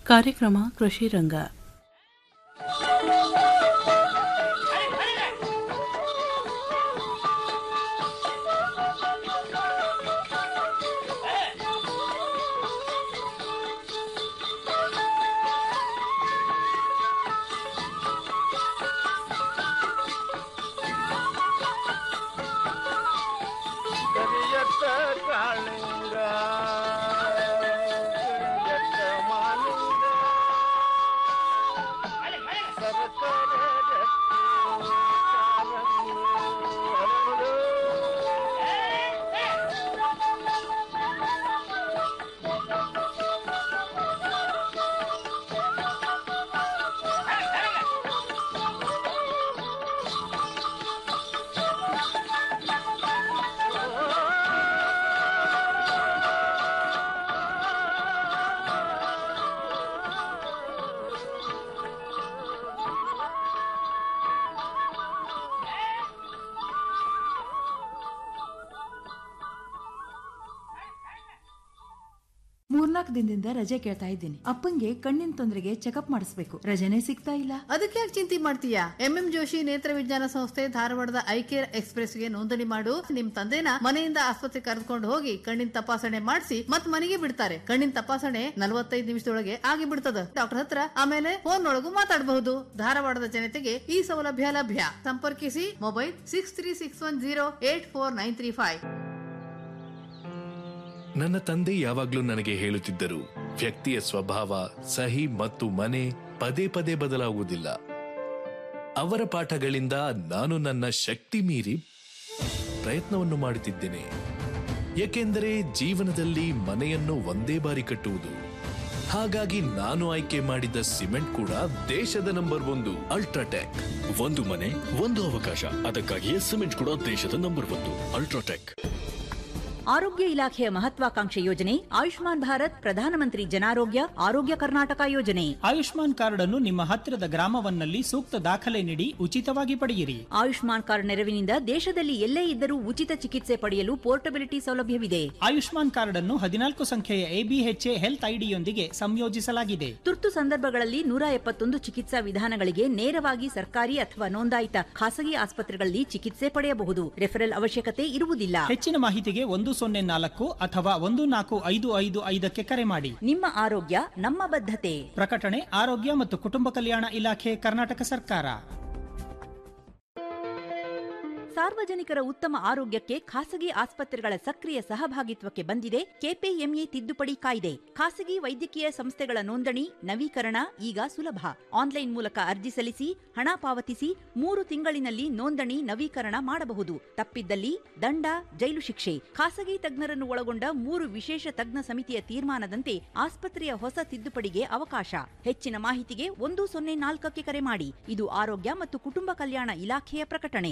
ಕಾರ್ಯಕ್ರಮ ಕೃಷಿ ರಂಗ ಕರಿಯತ್ತ ಕಾಳಿಂಗ ಕರಿಯತ್ತ ಮಾಲಿಂಗ ಸರಸರ ರತ್ನ ಕಾಲಂಗ ಹರಳು. ಮೂರ್ನಾಲ್ಕು ದಿನದಿಂದ ರಜೆ ಕೇಳ್ತಾ ಇದ್ದೀನಿ ಅಪ್ಪಂಗೆ ಕಣ್ಣಿನ ತೊಂದರೆಗೆ ಚೆಕಪ್ ಮಾಡಿಸ್ಬೇಕು ರಜೆನೇ ಸಿಗ್ತಾ ಇಲ್ಲ ಅದಕ್ಕೆ ಯಾಕೆ ಚಿಂತೆ ಮಾಡ್ತೀಯಾ ಎಂಎಂ ಜೋಶಿ ನೇತ್ರ ವಿಜ್ಞಾನ ಸಂಸ್ಥೆ ಧಾರವಾಡದ ಐಕೇರ್ ಎಕ್ಸ್ಪ್ರೆಸ್ಗೆ ನೋಂದಣಿ ಮಾಡು ನಿಮ್ ತಂದೆನ ಮನೆಯಿಂದ ಆಸ್ಪತ್ರೆ ಕರೆದುಕೊಂಡು ಹೋಗಿ ಕಣ್ಣಿನ ತಪಾಸಣೆ ಮಾಡಿಸಿ ಮತ್ ಮನೆಗೆ ಬಿಡ್ತಾರೆ ಕಣ್ಣಿನ ತಪಾಸಣೆ ನಲವತ್ತೈದು ನಿಮಿಷದೊಳಗೆ ಆಗಿ ಬಿಡ್ತದ ಡಾಕ್ಟರ್ ಹತ್ರ ಆಮೇಲೆ ಫೋನ್ ಒಳಗೂ ಮಾತಾಡಬಹುದು ಧಾರವಾಡದ ಜನತೆಗೆ ಈ ಸೌಲಭ್ಯ ಲಭ್ಯ ಸಂಪರ್ಕಿಸಿ mobile six three six one zero eight four nine three five ನನ್ನ ತಂದೆ ಯಾವಾಗ್ಲೂ ನನಗೆ ಹೇಳುತ್ತಿದ್ದರು ವ್ಯಕ್ತಿಯ ಸ್ವಭಾವ ಸಹಿ ಮತ್ತು ಮನೆ ಪದೇ ಪದೇ ಬದಲಾಗುವುದಿಲ್ಲ ಅವರ ಪಾಠಗಳಿಂದ ನಾನು ನನ್ನ ಶಕ್ತಿ ಮೀರಿ ಪ್ರಯತ್ನವನ್ನು ಮಾಡುತ್ತಿದ್ದೇನೆ ಏಕೆಂದರೆ ಜೀವನದಲ್ಲಿ ಮನೆಯನ್ನು ಒಂದೇ ಬಾರಿ ಕಟ್ಟುವುದು ಹಾಗಾಗಿ ನಾನು ಆಯ್ಕೆ ಮಾಡಿದ ಸಿಮೆಂಟ್ ಕೂಡ ದೇಶದ ನಂಬರ್ ಒಂದು ಅಲ್ಟ್ರಾಟೆಕ್ ಒಂದು ಮನೆ ಒಂದು ಅವಕಾಶ ಅದಕ್ಕಾಗಿಯೇ ಸಿಮೆಂಟ್ ಕೂಡ ದೇಶದ ನಂಬರ್ ಒಂದು ಅಲ್ಟ್ರಾಟೆಕ್ ಆರೋಗ್ಯ ಇಲಾಖೆಯ ಮಹತ್ವಾಕಾಂಕ್ಷೆ ಯೋಜನೆ ಆಯುಷ್ಮಾನ್ ಭಾರತ್ ಪ್ರಧಾನಮಂತ್ರಿ ಜನಾರೋಗ್ಯ ಆರೋಗ್ಯ ಕರ್ನಾಟಕ ಯೋಜನೆ ಆಯುಷ್ಮಾನ್ ಕಾರ್ಡ್ ಅನ್ನು ನಿಮ್ಮ ಹತ್ತಿರದ ಗ್ರಾಮವನ್ನಲ್ಲಿ ಸೂಕ್ತ ದಾಖಲೆ ನೀಡಿ ಉಚಿತವಾಗಿ ಪಡೆಯಿರಿ ಆಯುಷ್ಮಾನ್ ಕಾರ್ಡ್ ನೆರವಿನಿಂದ ದೇಶದಲ್ಲಿ ಎಲ್ಲೇ ಇದ್ದರೂ ಉಚಿತ ಚಿಕಿತ್ಸೆ ಪಡೆಯಲು ಪೋರ್ಟಬಿಲಿಟಿ ಸೌಲಭ್ಯವಿದೆ ಆಯುಷ್ಮಾನ್ ಕಾರ್ಡ್ ಅನ್ನು ಹದಿನಾಲ್ಕು ಸಂಖ್ಯೆಯ ಎಬಿಎಚ್ಎ ಹೆಲ್ತ್ ಐಡಿಯೊಂದಿಗೆ ಸಂಯೋಜಿಸಲಾಗಿದೆ ತುರ್ತು ಸಂದರ್ಭಗಳಲ್ಲಿ ನೂರ ಎಪ್ಪತ್ತೊಂದು ಚಿಕಿತ್ಸಾ ವಿಧಾನಗಳಿಗೆ ನೇರವಾಗಿ ಸರ್ಕಾರಿ ಅಥವಾ ನೋಂದಾಯಿತ ಖಾಸಗಿ ಆಸ್ಪತ್ರೆಗಳಲ್ಲಿ ಚಿಕಿತ್ಸೆ ಪಡೆಯಬಹುದು ರೆಫರಲ್ ಅವಶ್ಯಕತೆ ಇರುವುದಿಲ್ಲ ಹೆಚ್ಚಿನ ಮಾಹಿತಿಗೆ ಒಂದು ಸೊನ್ನೆ ನಾಲ್ಕು ಅಥವಾ ಒಂದು ನಾಲ್ಕು ಐದು ಐದು ಐದಕ್ಕೆ ಕರೆ ಮಾಡಿ ನಿಮ್ಮ ಆರೋಗ್ಯ ನಮ್ಮ ಬದ್ಧತೆ ಪ್ರಕಟಣೆ ಆರೋಗ್ಯ ಮತ್ತು ಕುಟುಂಬ ಕಲ್ಯಾಣ ಇಲಾಖೆ ಕರ್ನಾಟಕ ಸರ್ಕಾರ ಸಾರ್ವಜನಿಕರ ಉತ್ತಮ ಆರೋಗ್ಯಕ್ಕೆ ಖಾಸಗಿ ಆಸ್ಪತ್ರೆಗಳ ಸಕ್ರಿಯ ಸಹಭಾಗಿತ್ವಕ್ಕೆ ಬಂದಿದೆ ಕೆಪಿಎಂಇ ತಿದ್ದುಪಡಿ ಕಾಯ್ದೆ ಖಾಸಗಿ ವೈದ್ಯಕೀಯ ಸಂಸ್ಥೆಗಳ ನೋಂದಣಿ ನವೀಕರಣ ಈಗ ಸುಲಭ ಆನ್ಲೈನ್ ಮೂಲಕ ಅರ್ಜಿ ಸಲ್ಲಿಸಿ ಹಣ ಪಾವತಿಸಿ ಮೂರು ತಿಂಗಳಿನಲ್ಲಿ ನೋಂದಣಿ ನವೀಕರಣ ಮಾಡಬಹುದು ತಪ್ಪಿದ್ದಲ್ಲಿ ದಂಡ ಜೈಲು ಶಿಕ್ಷೆ ಖಾಸಗಿ ತಜ್ಞರನ್ನು ಒಳಗೊಂಡ ಮೂರು ವಿಶೇಷ ತಜ್ಞ ಸಮಿತಿಯ ತೀರ್ಮಾನದಂತೆ ಆಸ್ಪತ್ರೆಯ ಹೊಸ ತಿದ್ದುಪಡಿಗೆ ಅವಕಾಶ ಹೆಚ್ಚಿನ ಮಾಹಿತಿಗೆ ಒಂದು ಸೊನ್ನೆ ನಾಲ್ಕಕ್ಕೆ ಕರೆ ಮಾಡಿ ಇದು ಆರೋಗ್ಯ ಮತ್ತು ಕುಟುಂಬ ಕಲ್ಯಾಣ ಇಲಾಖೆಯ ಪ್ರಕಟಣೆ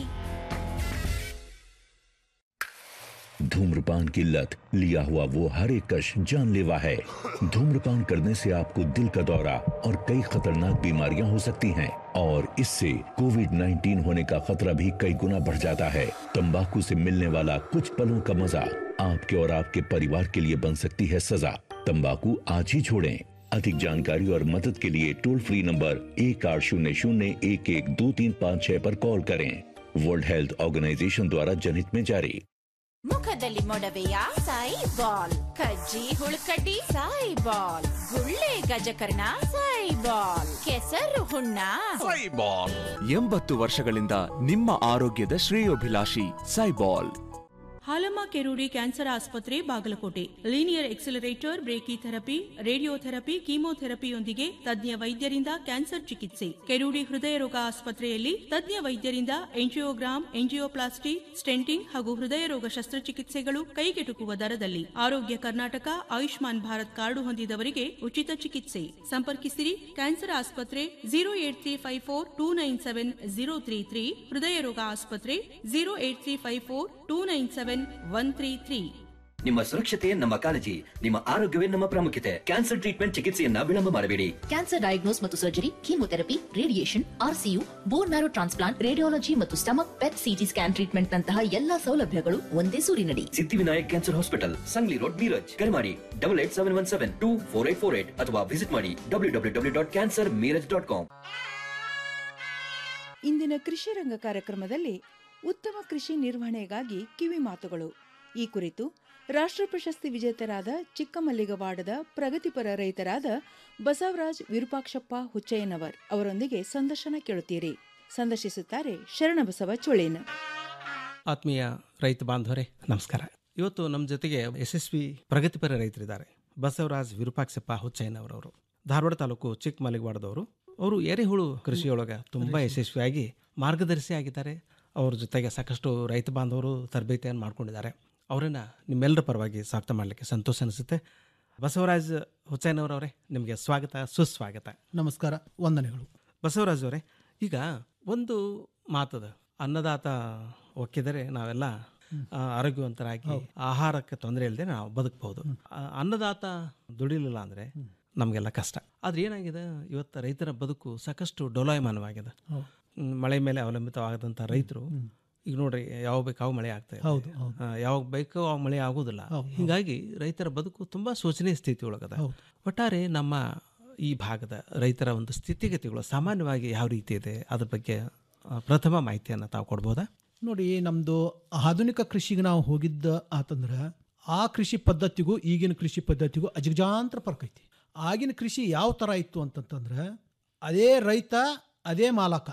धूम्रपान की लत लिया हुआ वो हर एक कश जानलेवा है धूम्रपान करने से आपको दिल का दौरा और कई खतरनाक बीमारियां हो सकती हैं और इससे कोविड 19 होने का खतरा भी कई गुना बढ़ जाता है तंबाकू से मिलने वाला कुछ पलों का मजा आपके और आपके परिवार के लिए बन सकती है सजा तंबाकू आज ही छोड़ें अधिक जानकारी और मदद के लिए टोल फ्री नंबर एक आठ शून्य शून्य एक एक दो तीन पाँच छह पर कॉल करें वर्ल्ड हेल्थ ऑर्गेनाइजेशन द्वारा जनहित में जारी ಮುಖದಲ್ಲಿ ಮೊಡವೆಯ ಸಾಯಿ ಬಾಲ್ ಕಜ್ಜಿ ಹುಳುಕಡ್ಡಿ ಸಾಯಿ ಬಾಲ್ ಗುಳ್ಳೆ ಗಜಕರ್ಣ ಸಾಯಿ ಬಾಲ್ ಕೆಸರು ಹುಣ್ಣ ಎಂಬತ್ತು ವರ್ಷಗಳಿಂದ ನಿಮ್ಮ ಆರೋಗ್ಯದ ಶ್ರೇಯೋಭಿಲಾಷಿ ಸೈಬಾಲ್ ಹಾಲಮ್ಮ ಕೆರೂಡಿ ಕ್ಯಾನ್ಸರ್ ಆಸ್ಪತ್ರೆ Bagalkot linear accelerator brachytherapy radiotherapy ಕೀಮೋಥೆರಪಿಯೊಂದಿಗೆ ತಜ್ಞ ವೈದ್ಯರಿಂದ ಕ್ಯಾನ್ಸರ್ ಚಿಕಿತ್ಸೆ ಕೆರೂಡಿ ಹೃದಯ ರೋಗ ಆಸ್ಪತ್ರೆಯಲ್ಲಿ ತಜ್ಞ ವೈದ್ಯರಿಂದ ಎಂಜಿಯೋಗ್ರಾಮ್ ಎಂಜಿಯೋಪ್ಲಾಸ್ಟಿ ಸ್ಟೆಂಟಿಂಗ್ ಹಾಗೂ ಹೃದಯ ರೋಗ ಶಸ್ತ್ರಚಿಕಿತ್ಸೆಗಳು ಕೈಗೆಟುಕುವ ದರದಲ್ಲಿ ಆರೋಗ್ಯ ಕರ್ನಾಟಕ ಆಯುಷ್ಮಾನ್ ಭಾರತ್ ಕಾರ್ಡು ಹೊಂದಿದವರಿಗೆ ಉಚಿತ ಚಿಕಿತ್ಸೆ ಸಂಪರ್ಕಿಸಿರಿ ಕ್ಯಾನ್ಸರ್ ಆಸ್ಪತ್ರೆ zero eight three five four two nine seven zero three three ಹೃದಯ ರೋಗ ಆಸ್ಪತ್ರೆ zero eight three five four two nine seven one three three ನಿಮ್ಮ ಸುರಕ್ಷತೆ ನಮ್ಮ ಕಾಳಜಿ ನಿಮ್ಮ ಆರೋಗ್ಯವೇ ನಮ್ಮ ಪ್ರಾಮುಖ್ಯತೆ ಕ್ಯಾನ್ಸರ್ ಟ್ರೀಟ್ಮೆಂಟ್ ಚಿಕಿತ್ಸೆಯನ್ನ ವಿಳಂಬ ಮಾಡಬೇಡಿ ಕ್ಯಾನ್ಸರ್ ಡಯಾಗ್ನೋಸ್ ಮತ್ತು surgery chemotherapy radiation RCU bone marrow transplant radiology ಮತ್ತು stomach PET CT scan treatment ನಂತಹ ಎಲ್ಲಾ ಸೌಲಭ್ಯಗಳು ಒಂದೇ ಸೂರಿನಡಿ Siddhivinayak cancer hospital Sangli road Miraj ಕರೆ ಮಾಡಿ double eight seven one seven two four eight four eight ಅಥವಾ ವಿಸಿಟ್ ಮಾಡಿ W W W dot cancer Miraj dot com ಇಂದಿನ ಕೃಷಿ ರಂಗ ಕಾರ್ಯಕ್ರಮದಲ್ಲಿ ಉತ್ತಮ ಕೃಷಿ ನಿರ್ವಹಣೆಗಾಗಿ ಕಿವಿ ಮಾತುಗಳು ಈ ಕುರಿತು ರಾಷ್ಟ್ರ ಪ್ರಶಸ್ತಿ ವಿಜೇತರಾದ ಚಿಕ್ಕಮಲ್ಲಿಗವಾಡದ ಪ್ರಗತಿಪರ ರೈತರಾದ ಬಸವರಾಜ್ ವಿರೂಪಾಕ್ಷಪ್ಪ ಹುಚ್ಚಯ್ಯನವರ್ ಅವರೊಂದಿಗೆ ಸಂದರ್ಶನ ಕೇಳುತ್ತೀರಿ ಸಂದರ್ಶಿಸುತ್ತಾರೆ ಶರಣಬಸವ ಚೋಳೇನ್ ಆತ್ಮೀಯ ರೈತ ಬಾಂಧವರೇ ನಮಸ್ಕಾರ ಇವತ್ತು ನಮ್ಮ ಜೊತೆಗೆ ಯಶಸ್ವಿ ಪ್ರಗತಿಪರ ರೈತರಿದ್ದಾರೆ ಬಸವರಾಜ್ ವಿರೂಪಾಕ್ಷಪ್ಪ ಹುಚ್ಚಯ್ಯನವರವರು ಧಾರವಾಡ ತಾಲೂಕು ಚಿಕ್ಕಮಲಿಗವಾಡದವರು ಅವರು ಎರೆಹುಳು ಕೃಷಿಯೊಳಗೆ ತುಂಬ ಯಶಸ್ವಿಯಾಗಿ ಮಾರ್ಗದರ್ಶಿ ಆಗಿದ್ದಾರೆ ಅವ್ರ ಜೊತೆಗೆ ಸಾಕಷ್ಟು ರೈತ ಬಾಂಧವರು ತರಬೇತಿಯನ್ನು ಮಾಡ್ಕೊಂಡಿದ್ದಾರೆ ಅವರನ್ನು ನಿಮ್ಮೆಲ್ಲರ ಪರವಾಗಿ ಸ್ವಾಗತ ಮಾಡಲಿಕ್ಕೆ ಸಂತೋಷ ಅನಿಸುತ್ತೆ ಬಸವರಾಜ್ ಹುಚ್ಚಯ್ಯನವರವರೇ ನಿಮಗೆ ಸ್ವಾಗತ ಸುಸ್ವಾಗತ ನಮಸ್ಕಾರ ವಂದನೆಗಳು ಬಸವರಾಜ್ ಅವರೇ ಈಗ ಒಂದು ಮಾತದ ಅನ್ನದಾತ ಒಕ್ಕಿದರೆ ನಾವೆಲ್ಲ ಆ, ಆರೋಗ್ಯವಂತರಾಗಿ ಆಹಾರಕ್ಕೆ ತೊಂದರೆ ಇಲ್ಲದೆ ನಾವು ಬದುಕಬಹುದು ಆ, ಅನ್ನದಾತ ದುಡಿಲಿಲ್ಲ ಅಂದ್ರೆ ನಮಗೆಲ್ಲ ಕಷ್ಟ ಆದ್ರೆ ಏನಾಗಿದೆ ಇವತ್ತು ರೈತರ ಬದುಕು ಸಾಕಷ್ಟು ಡೋಲಾಯಮಾನವಾಗಿದೆ ಹೌದು. ಹ್ಮ್, ಮಳೆ ಮೇಲೆ ಅವಲಂಬಿತವಾದಂಥ ರೈತರು ಈಗ ನೋಡ್ರಿ ಯಾವ ಬೇಕು ಅವಾಗ ಮಳೆ ಆಗ್ತಾ ಇದೆ ಹೌದು, ಹೌದು. ಆ, ಯಾವಾಗ ಬೇಕೋ ಅವಾಗ ಮಳೆ ಆಗೋದಿಲ್ಲ ಹೌದು, ಹೀಗಾಗಿ ರೈತರ ಬದುಕು ತುಂಬಾ ಶೋಚನೀಯ ಸ್ಥಿತಿ ಒಳಗದ ಹೌದು. ಒಟ್ಟಾರೆ ನಮ್ಮ ಈ ಭಾಗದ ರೈತರ ಒಂದು ಸ್ಥಿತಿಗತಿಗಳು ಸಾಮಾನ್ಯವಾಗಿ ಯಾವ ರೀತಿ ಇದೆ ಅದ್ರ ಬಗ್ಗೆ ಆ, ಪ್ರಥಮ ಮಾಹಿತಿಯನ್ನು ತಾವು ಕೊಡ್ಬೋದಾ ನೋಡಿ ನಮ್ಮದು ಆಧುನಿಕ ಕೃಷಿಗೆ ನಾವು ಹೋಗಿದ್ದ ಆತಂದ್ರೆ ಆ ಕೃಷಿ ಪದ್ಧತಿಗೂ ಈಗಿನ ಕೃಷಿ ಪದ್ಧತಿಗೂ ಅಜಗಜಾಂತರ ಫರ್ಕ್ ಐತಿ ಆಗಿನ ಕೃಷಿ ಯಾವ ಥರ ಇತ್ತು ಅಂತಂತಂದ್ರೆ ಅದೇ ರೈತ ಅದೇ ಮಾಲಕ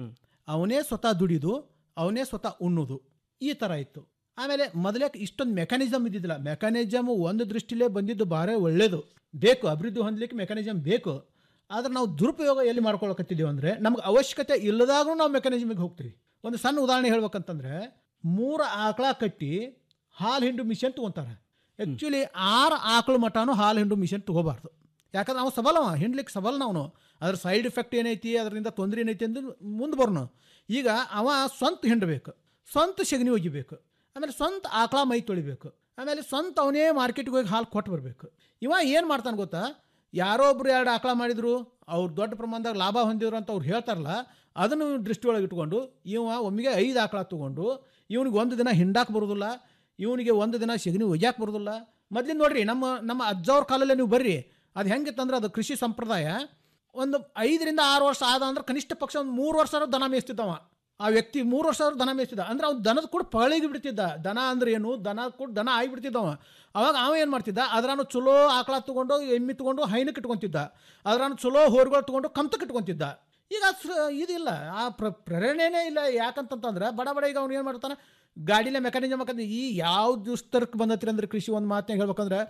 ಅವನೇ ಸ್ವತಃ ದುಡಿದು ಅವನೇ ಸ್ವತಃ ಉಣ್ಣೋದು ಈ ಥರ ಇತ್ತು ಆಮೇಲೆ ಮೊದಲೇ ಇಷ್ಟೊಂದು ಮೆಕ್ಯಾನಿಸಮ್ ಇದ್ದಿದ್ದಿಲ್ಲ ಮೆಕ್ಯಾನಿಸಮ್ ಒಂದು ದೃಷ್ಟಿಲೇ ಬಂದಿದ್ದು ಭಾಳ ಒಳ್ಳೆಯದು ಬೇಕು ಅಭಿವೃದ್ಧಿ ಹೊಂದಲಿಕ್ಕೆ ಮೆಕ್ಯಾನಿಸಮ್ ಬೇಕು ಆದ್ರೆ ನಾವು ದುರುಪಯೋಗ ಎಲ್ಲಿ ಮಾಡ್ಕೊಳಕತ್ತಿದ್ದೀವಿ ಅಂದರೆ ನಮ್ಗೆ ಅವಶ್ಯಕತೆ ಇಲ್ಲದಾಗೂ ನಾವು ಮೆಕ್ಯಾನಿಸಮಿಗೆ ಹೋಗ್ತೀವಿ ಒಂದು ಸಣ್ಣ ಉದಾಹರಣೆ ಹೇಳ್ಬೇಕಂತಂದ್ರೆ ಮೂರು ಆಕಳ ಕಟ್ಟಿ ಹಾಲು ಹಿಂಡು ಮಿಷನ್ ತೊಗೊತಾರೆ ಆ್ಯಕ್ಚುಲಿ ಆರು ಆಕಳು ಮಟನೂ ಹಾಲು ಹಿಂಡು ಮಿಷನ್ ತೊಗೋಬಾರ್ದು ಯಾಕಂದ್ರೆ ನಾವು ಸಬಲವ ಹಿಂಡ್ಲಿಕ್ಕೆ ಸಬಲ್ ನಾವು ಅದ್ರ ಸೈಡ್ ಎಫೆಕ್ಟ್ ಏನೈತಿ ಅದರಿಂದ ತೊಂದರೆ ಏನೈತಿ ಅಂದ್ರೆ ಮುಂದೆ ಬರೋನು ಈಗ ಅವ ಸ್ವಂತ ಹಿಂಡಬೇಕು ಸ್ವಂತ ಸಗಣಿ ಒಗಿಬೇಕು ಆಮೇಲೆ ಸ್ವಂತ ಆಕಳ ಮೈ ತೊಳಿಬೇಕು ಆಮೇಲೆ ಸ್ವಂತ ಅವನೇ ಮಾರ್ಕೆಟ್ಗೆ ಹೋಗಿ ಹಾಲು ಕೊಟ್ಟು ಬರಬೇಕು ಇವ ಏನು ಮಾಡ್ತಾನೆ ಗೊತ್ತಾ ಯಾರೋ ಒಬ್ರು ಎರಡು ಆಕಳ ಮಾಡಿದ್ರು ಅವ್ರು ದೊಡ್ಡ ಪ್ರಮಾಣದಾಗ ಲಾಭ ಹೊಂದಿದ್ರು ಅಂತ ಅವ್ರು ಹೇಳ್ತಾರಲ್ಲ ಅದನ್ನು ದೃಷ್ಟಿಯೊಳಗೆ ಇಟ್ಕೊಂಡು ಇವ ಒಮ್ಮೆಗೆ ಐದು ಆಕಳ ತೊಗೊಂಡು ಇವನಿಗೆ ಒಂದು ದಿನ ಹಿಂಡಾಕ್ ಬರೋದಿಲ್ಲ ಇವನಿಗೆ ಒಂದು ದಿನ ಸಗಣಿ ಒಯ್ಯಾಕೆ ಬರೋದಿಲ್ಲ ಮೊದ್ಲಿನ ನೋಡ್ರಿ ನಮ್ಮ ನಮ್ಮ ಅಜ್ಜವ್ರ ಕಾಲಲ್ಲೇ ನೀವು ಬರ್ರಿ ಅದು ಹೆಂಗಿತ್ತಂದ್ರೆ ಅದು ಕೃಷಿ ಸಂಪ್ರದಾಯ ಒಂದು ಐದರಿಂದ ಆರು ವರ್ಷ ಆದ ಅಂದ್ರೆ ಕನಿಷ್ಠ ಪಕ್ಷ ಒಂದು ಮೂರು ವರ್ಷ ದನ ಮೇಯಿಸ್ತಿದ್ದವ ಆ ವ್ಯಕ್ತಿ ಮೂರು ವರ್ಷ ದನ ಮೇಯಿಸ್ತಿದ್ದ ಅಂದ್ರೆ ಅವ್ನು ದನದ ಕೂಡ ಪಳಿಗೆ ಬಿಡ್ತಿದ್ದ ದನ ಅಂದ್ರೆ ಏನು ದನ ಕೂಡ ದನ ಆಗಿಬಿಡ್ತಿದ್ದವ ಅವಾಗ ಅವ ಏನು ಮಾಡ್ತಿದ್ದ ಅದ್ರಾನು ಚಲೋ ಆಕಳ ತೊಗೊಂಡು ಎಮ್ಮಿ ತೊಗೊಂಡು ಹೈನಕ್ಕೆ ಇಟ್ಕೊಂತಿದ್ದ ಅದ್ರಾನು ಚಲೋ ಹೋರ್ಗಳು ತೊಗೊಂಡು ಕಮ್ತಕ್ಕೆ ಇಟ್ಕೊಂತಿದ್ದ ಈಗ ಸ- ಇದಿಲ್ಲ ಆ ಪ್ರ ಪ್ರೇರಣೆನೇ ಇಲ್ಲ ಯಾಕಂತಂತಂದ್ರೆ ಬಡ ಬಡ ಈಗ ಅವ್ನು ಏನು ಮಾಡ್ತಾನೆ ಗಾಡಿಲೇ ಮೆಕ್ಯಾನಿಸಮ್ ಹಾಕಂದ್ರೆ ಈ ಯಾವ ದುಸ್ತರಕ್ಕೆ ಬಂದತ್ರಿ ಅಂದ್ರೆ ಕೃಷಿ ಒಂದು ಮಾತನಾಗ ಹೇಳ್ಬೇಕಂದ್ರೆ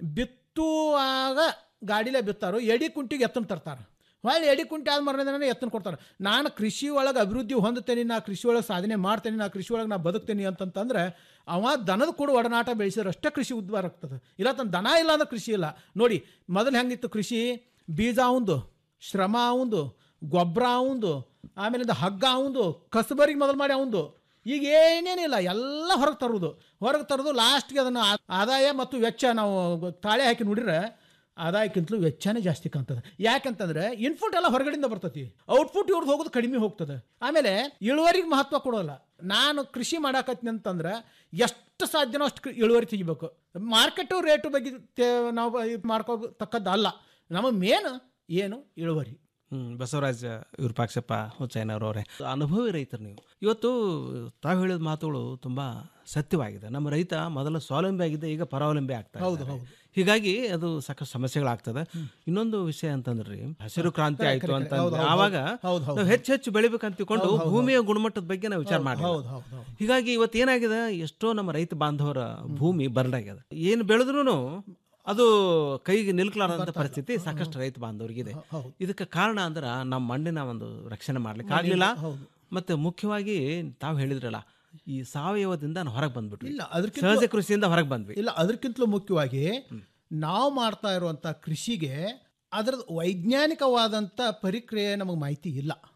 ಬಿತ್ತುವಾಗ ಗಾಡಿಲೇ ಬಿತ್ತಾರೋ ಎಡಿ ಕುಂಟಿಗೆ ಎತ್ತನ ತರ್ತಾರೆ ಹೊಳ್ಳಿ ಎಡಿ ಕುಂಟಿ ಆದ ಮರಣ ಎತ್ತನ ಕೊಡ್ತಾರೆ ನಾನು ಕೃಷಿ ಒಳಗೆ ಅಭಿವೃದ್ಧಿ ಹೊಂದುತ್ತೇನೆ ನಾ ಕೃಷಿ ಒಳಗೆ ಸಾಧನೆ ಮಾಡ್ತೇನೆ ನಾ ಕೃಷಿ ಒಳಗೆ ನಾ ಬದುಕ್ತೇನೆ ಅಂತಂತಂದ್ರೆ ಅವ ದನದ ಕೂಡ ಒಡನಾಟ ಬೆಳೆಸಿದ್ರೆ ಅಷ್ಟೇ ಕೃಷಿ ಉದ್ಧಾರ ಆಗ್ತದೆ ಇಲ್ಲ ತನ್ನ ದನ ಇಲ್ಲ ಅಂದ್ರೆ ಕೃಷಿ ಇಲ್ಲ ನೋಡಿ ಮೊದಲು ಹೆಂಗಿತ್ತು ಕೃಷಿ ಬೀಜ ಅವಂದು ಶ್ರಮ ಅವಂದು ಗೊಬ್ಬರ ಅವಂದು ಆಮೇಲಿಂದ ಹಗ್ಗ ಅವಂದು ಕಸಬರಿಗೆ ಮೊದಲು ಮಾಡಿ ಅವಂದು ಈಗ ಏನೇನಿಲ್ಲ ಎಲ್ಲ ಹೊರಗೆ ತರೋದು ಹೊರಗೆ ತರೋದು ಲಾಸ್ಟ್ಗೆ ಅದನ್ನು ಆ- ಆದಾಯ ಮತ್ತು ವೆಚ್ಚ ನಾವು ತಾಳೆ ಹಾಕಿ ನೋಡಿದ್ರೆ ಆದಾಯಕ್ಕಿಂತಲೂ ವೆಚ್ಚನೇ ಜಾಸ್ತಿ ಕಾಣ್ತದೆ ಯಾಕಂತಂದ್ರೆ ಇನ್ಪುಟ್ ಎಲ್ಲ ಹೊರಗಡೆಯಿಂದ ಬರ್ತೈತಿ ಔಟ್ಪುಟ್ ಇವ್ರದ್ದು ಹೋಗೋದು ಕಡಿಮೆ ಹೋಗ್ತದೆ ಆಮೇಲೆ ಇಳುವರಿಗೆ ಮಹತ್ವ ಕೊಡೋಲ್ಲ ನಾನು ಕೃಷಿ ಮಾಡಾಕತ್ತೀನಿ ಅಂತಂದ್ರೆ ಎಷ್ಟು ಸಾಧ್ಯನೋ ಅಷ್ಟು ಕೃ- ಇಳುವರಿ ತೆಗಿಬೇಕು ಮಾರ್ಕೆಟು ರೇಟು ಬಗ್ಗೆ ತೇ- ನಾವು ಇದು ಮಾಡ್ಕೋತಕ್ಕದ್ದಲ್ಲ ನಮ್ಮ ಮೇನ್ ಏನು ಇಳುವರಿ ಹ್ಮ್ ಬಸವರಾಜ ವಿರೂಪಾಕ್ಷಪ್ಪ ಹುಚ್ಚಯ್ಯನವರವರೇ ಅನುಭವಿ ರೈತರು ನೀವು ಇವತ್ತು ತಾವು ಹೇಳಿದ ಮಾತುಗಳು ತುಂಬಾ ಸತ್ಯವಾಗಿದೆ ನಮ್ಮ ರೈತ ಮೊದಲು ಸ್ವಾವಲಂಬಿ ಆಗಿದ್ದ ಈಗ ಪರಾವಲಂಬಿ ಆಗ್ತಾ ಹೌದು, ಇದ್ದಾರೆ. ಹೌದು. ಹೀಗಾಗಿ ಅದು ಸಾಕಷ್ಟು ಸಮಸ್ಯೆಗಳಾಗ್ತದೆ ಇನ್ನೊಂದು ವಿಷಯ ಅಂತಂದ್ರಿ ಹಸಿರು ಕ್ರಾಂತಿ ಕರೆ, ಆಯ್ತು ಕರೆ, ಅಂತ ಕರೆ. ಹೌದು, ಹೌದು, ಆವಾಗ ಹೌದು, ಹೌದು. ನಾವು ಹೆಚ್ಚು ಹೆಚ್ಚು ಬೆಳಿಬೇಕಂತ ತಿಳ್ಕೊಂಡು ಹೌದು, ಹೌದು, ಭೂಮಿಯ ಗುಣಮಟ್ಟದ ಬಗ್ಗೆ ನಾವು ವಿಚಾರ ಹೌದು, ಮಾಡಿ ಹೌದು, ಹೌದು, ಹೌದು. ಹೀಗಾಗಿ ಇವತ್ತು ಏನಾಗಿದೆ ಎಷ್ಟೋ ನಮ್ಮ ರೈತ ಬಾಂಧವರ ಭೂಮಿ ಬರಡಾಗ್ಯದ ಏನು ಬೆಳೆದ್ರು ಅದು ಕೈಗೆ ನಿಲ್ಕಲಾರಂತ ಪರಿಸ್ಥಿತಿ ಸಾಕಷ್ಟು ರೈತ ಬಾಂಧವರಿಗಿದೆ ಹೌದು. ಇದಕ್ಕೆ ಕಾರಣ ಅಂದ್ರೆ ನಮ್ಮ ಮಣ್ಣಿನ ಒಂದು ರಕ್ಷಣೆ ಮಾಡ್ಲಿಕ್ಕೆ ಆಗ್ಲಿಲ್ಲ ಹೌದು. ಮತ್ತೆ ಮುಖ್ಯವಾಗಿ ತಾವು ಹೇಳಿದ್ರಲ್ಲ ಈ ಸಾವಯವದಿಂದ ನಾವು ಹೊರಗೆ ಬಂದ್ಬಿಟ್ವಿ ಇಲ್ಲ ಅದಕ್ಕಿಂತ ಸಹಜ ಕೃಷಿಯಿಂದ ಹೊರಗೆ ಬಂದ್ವಿ ಇಲ್ಲ ಅದಕ್ಕಿಂತಲೂ ಮುಖ್ಯವಾಗಿ ನಾವು ಮಾಡ್ತಾ ಇರುವಂಥ ಕೃಷಿಗೆ ಅದರ ವೈಜ್ಞಾನಿಕವಾದಂಥ ಪರಿಕ್ರಿಯೆ ನಮಗೆ ಮಾಹಿತಿ ಇಲ್ಲ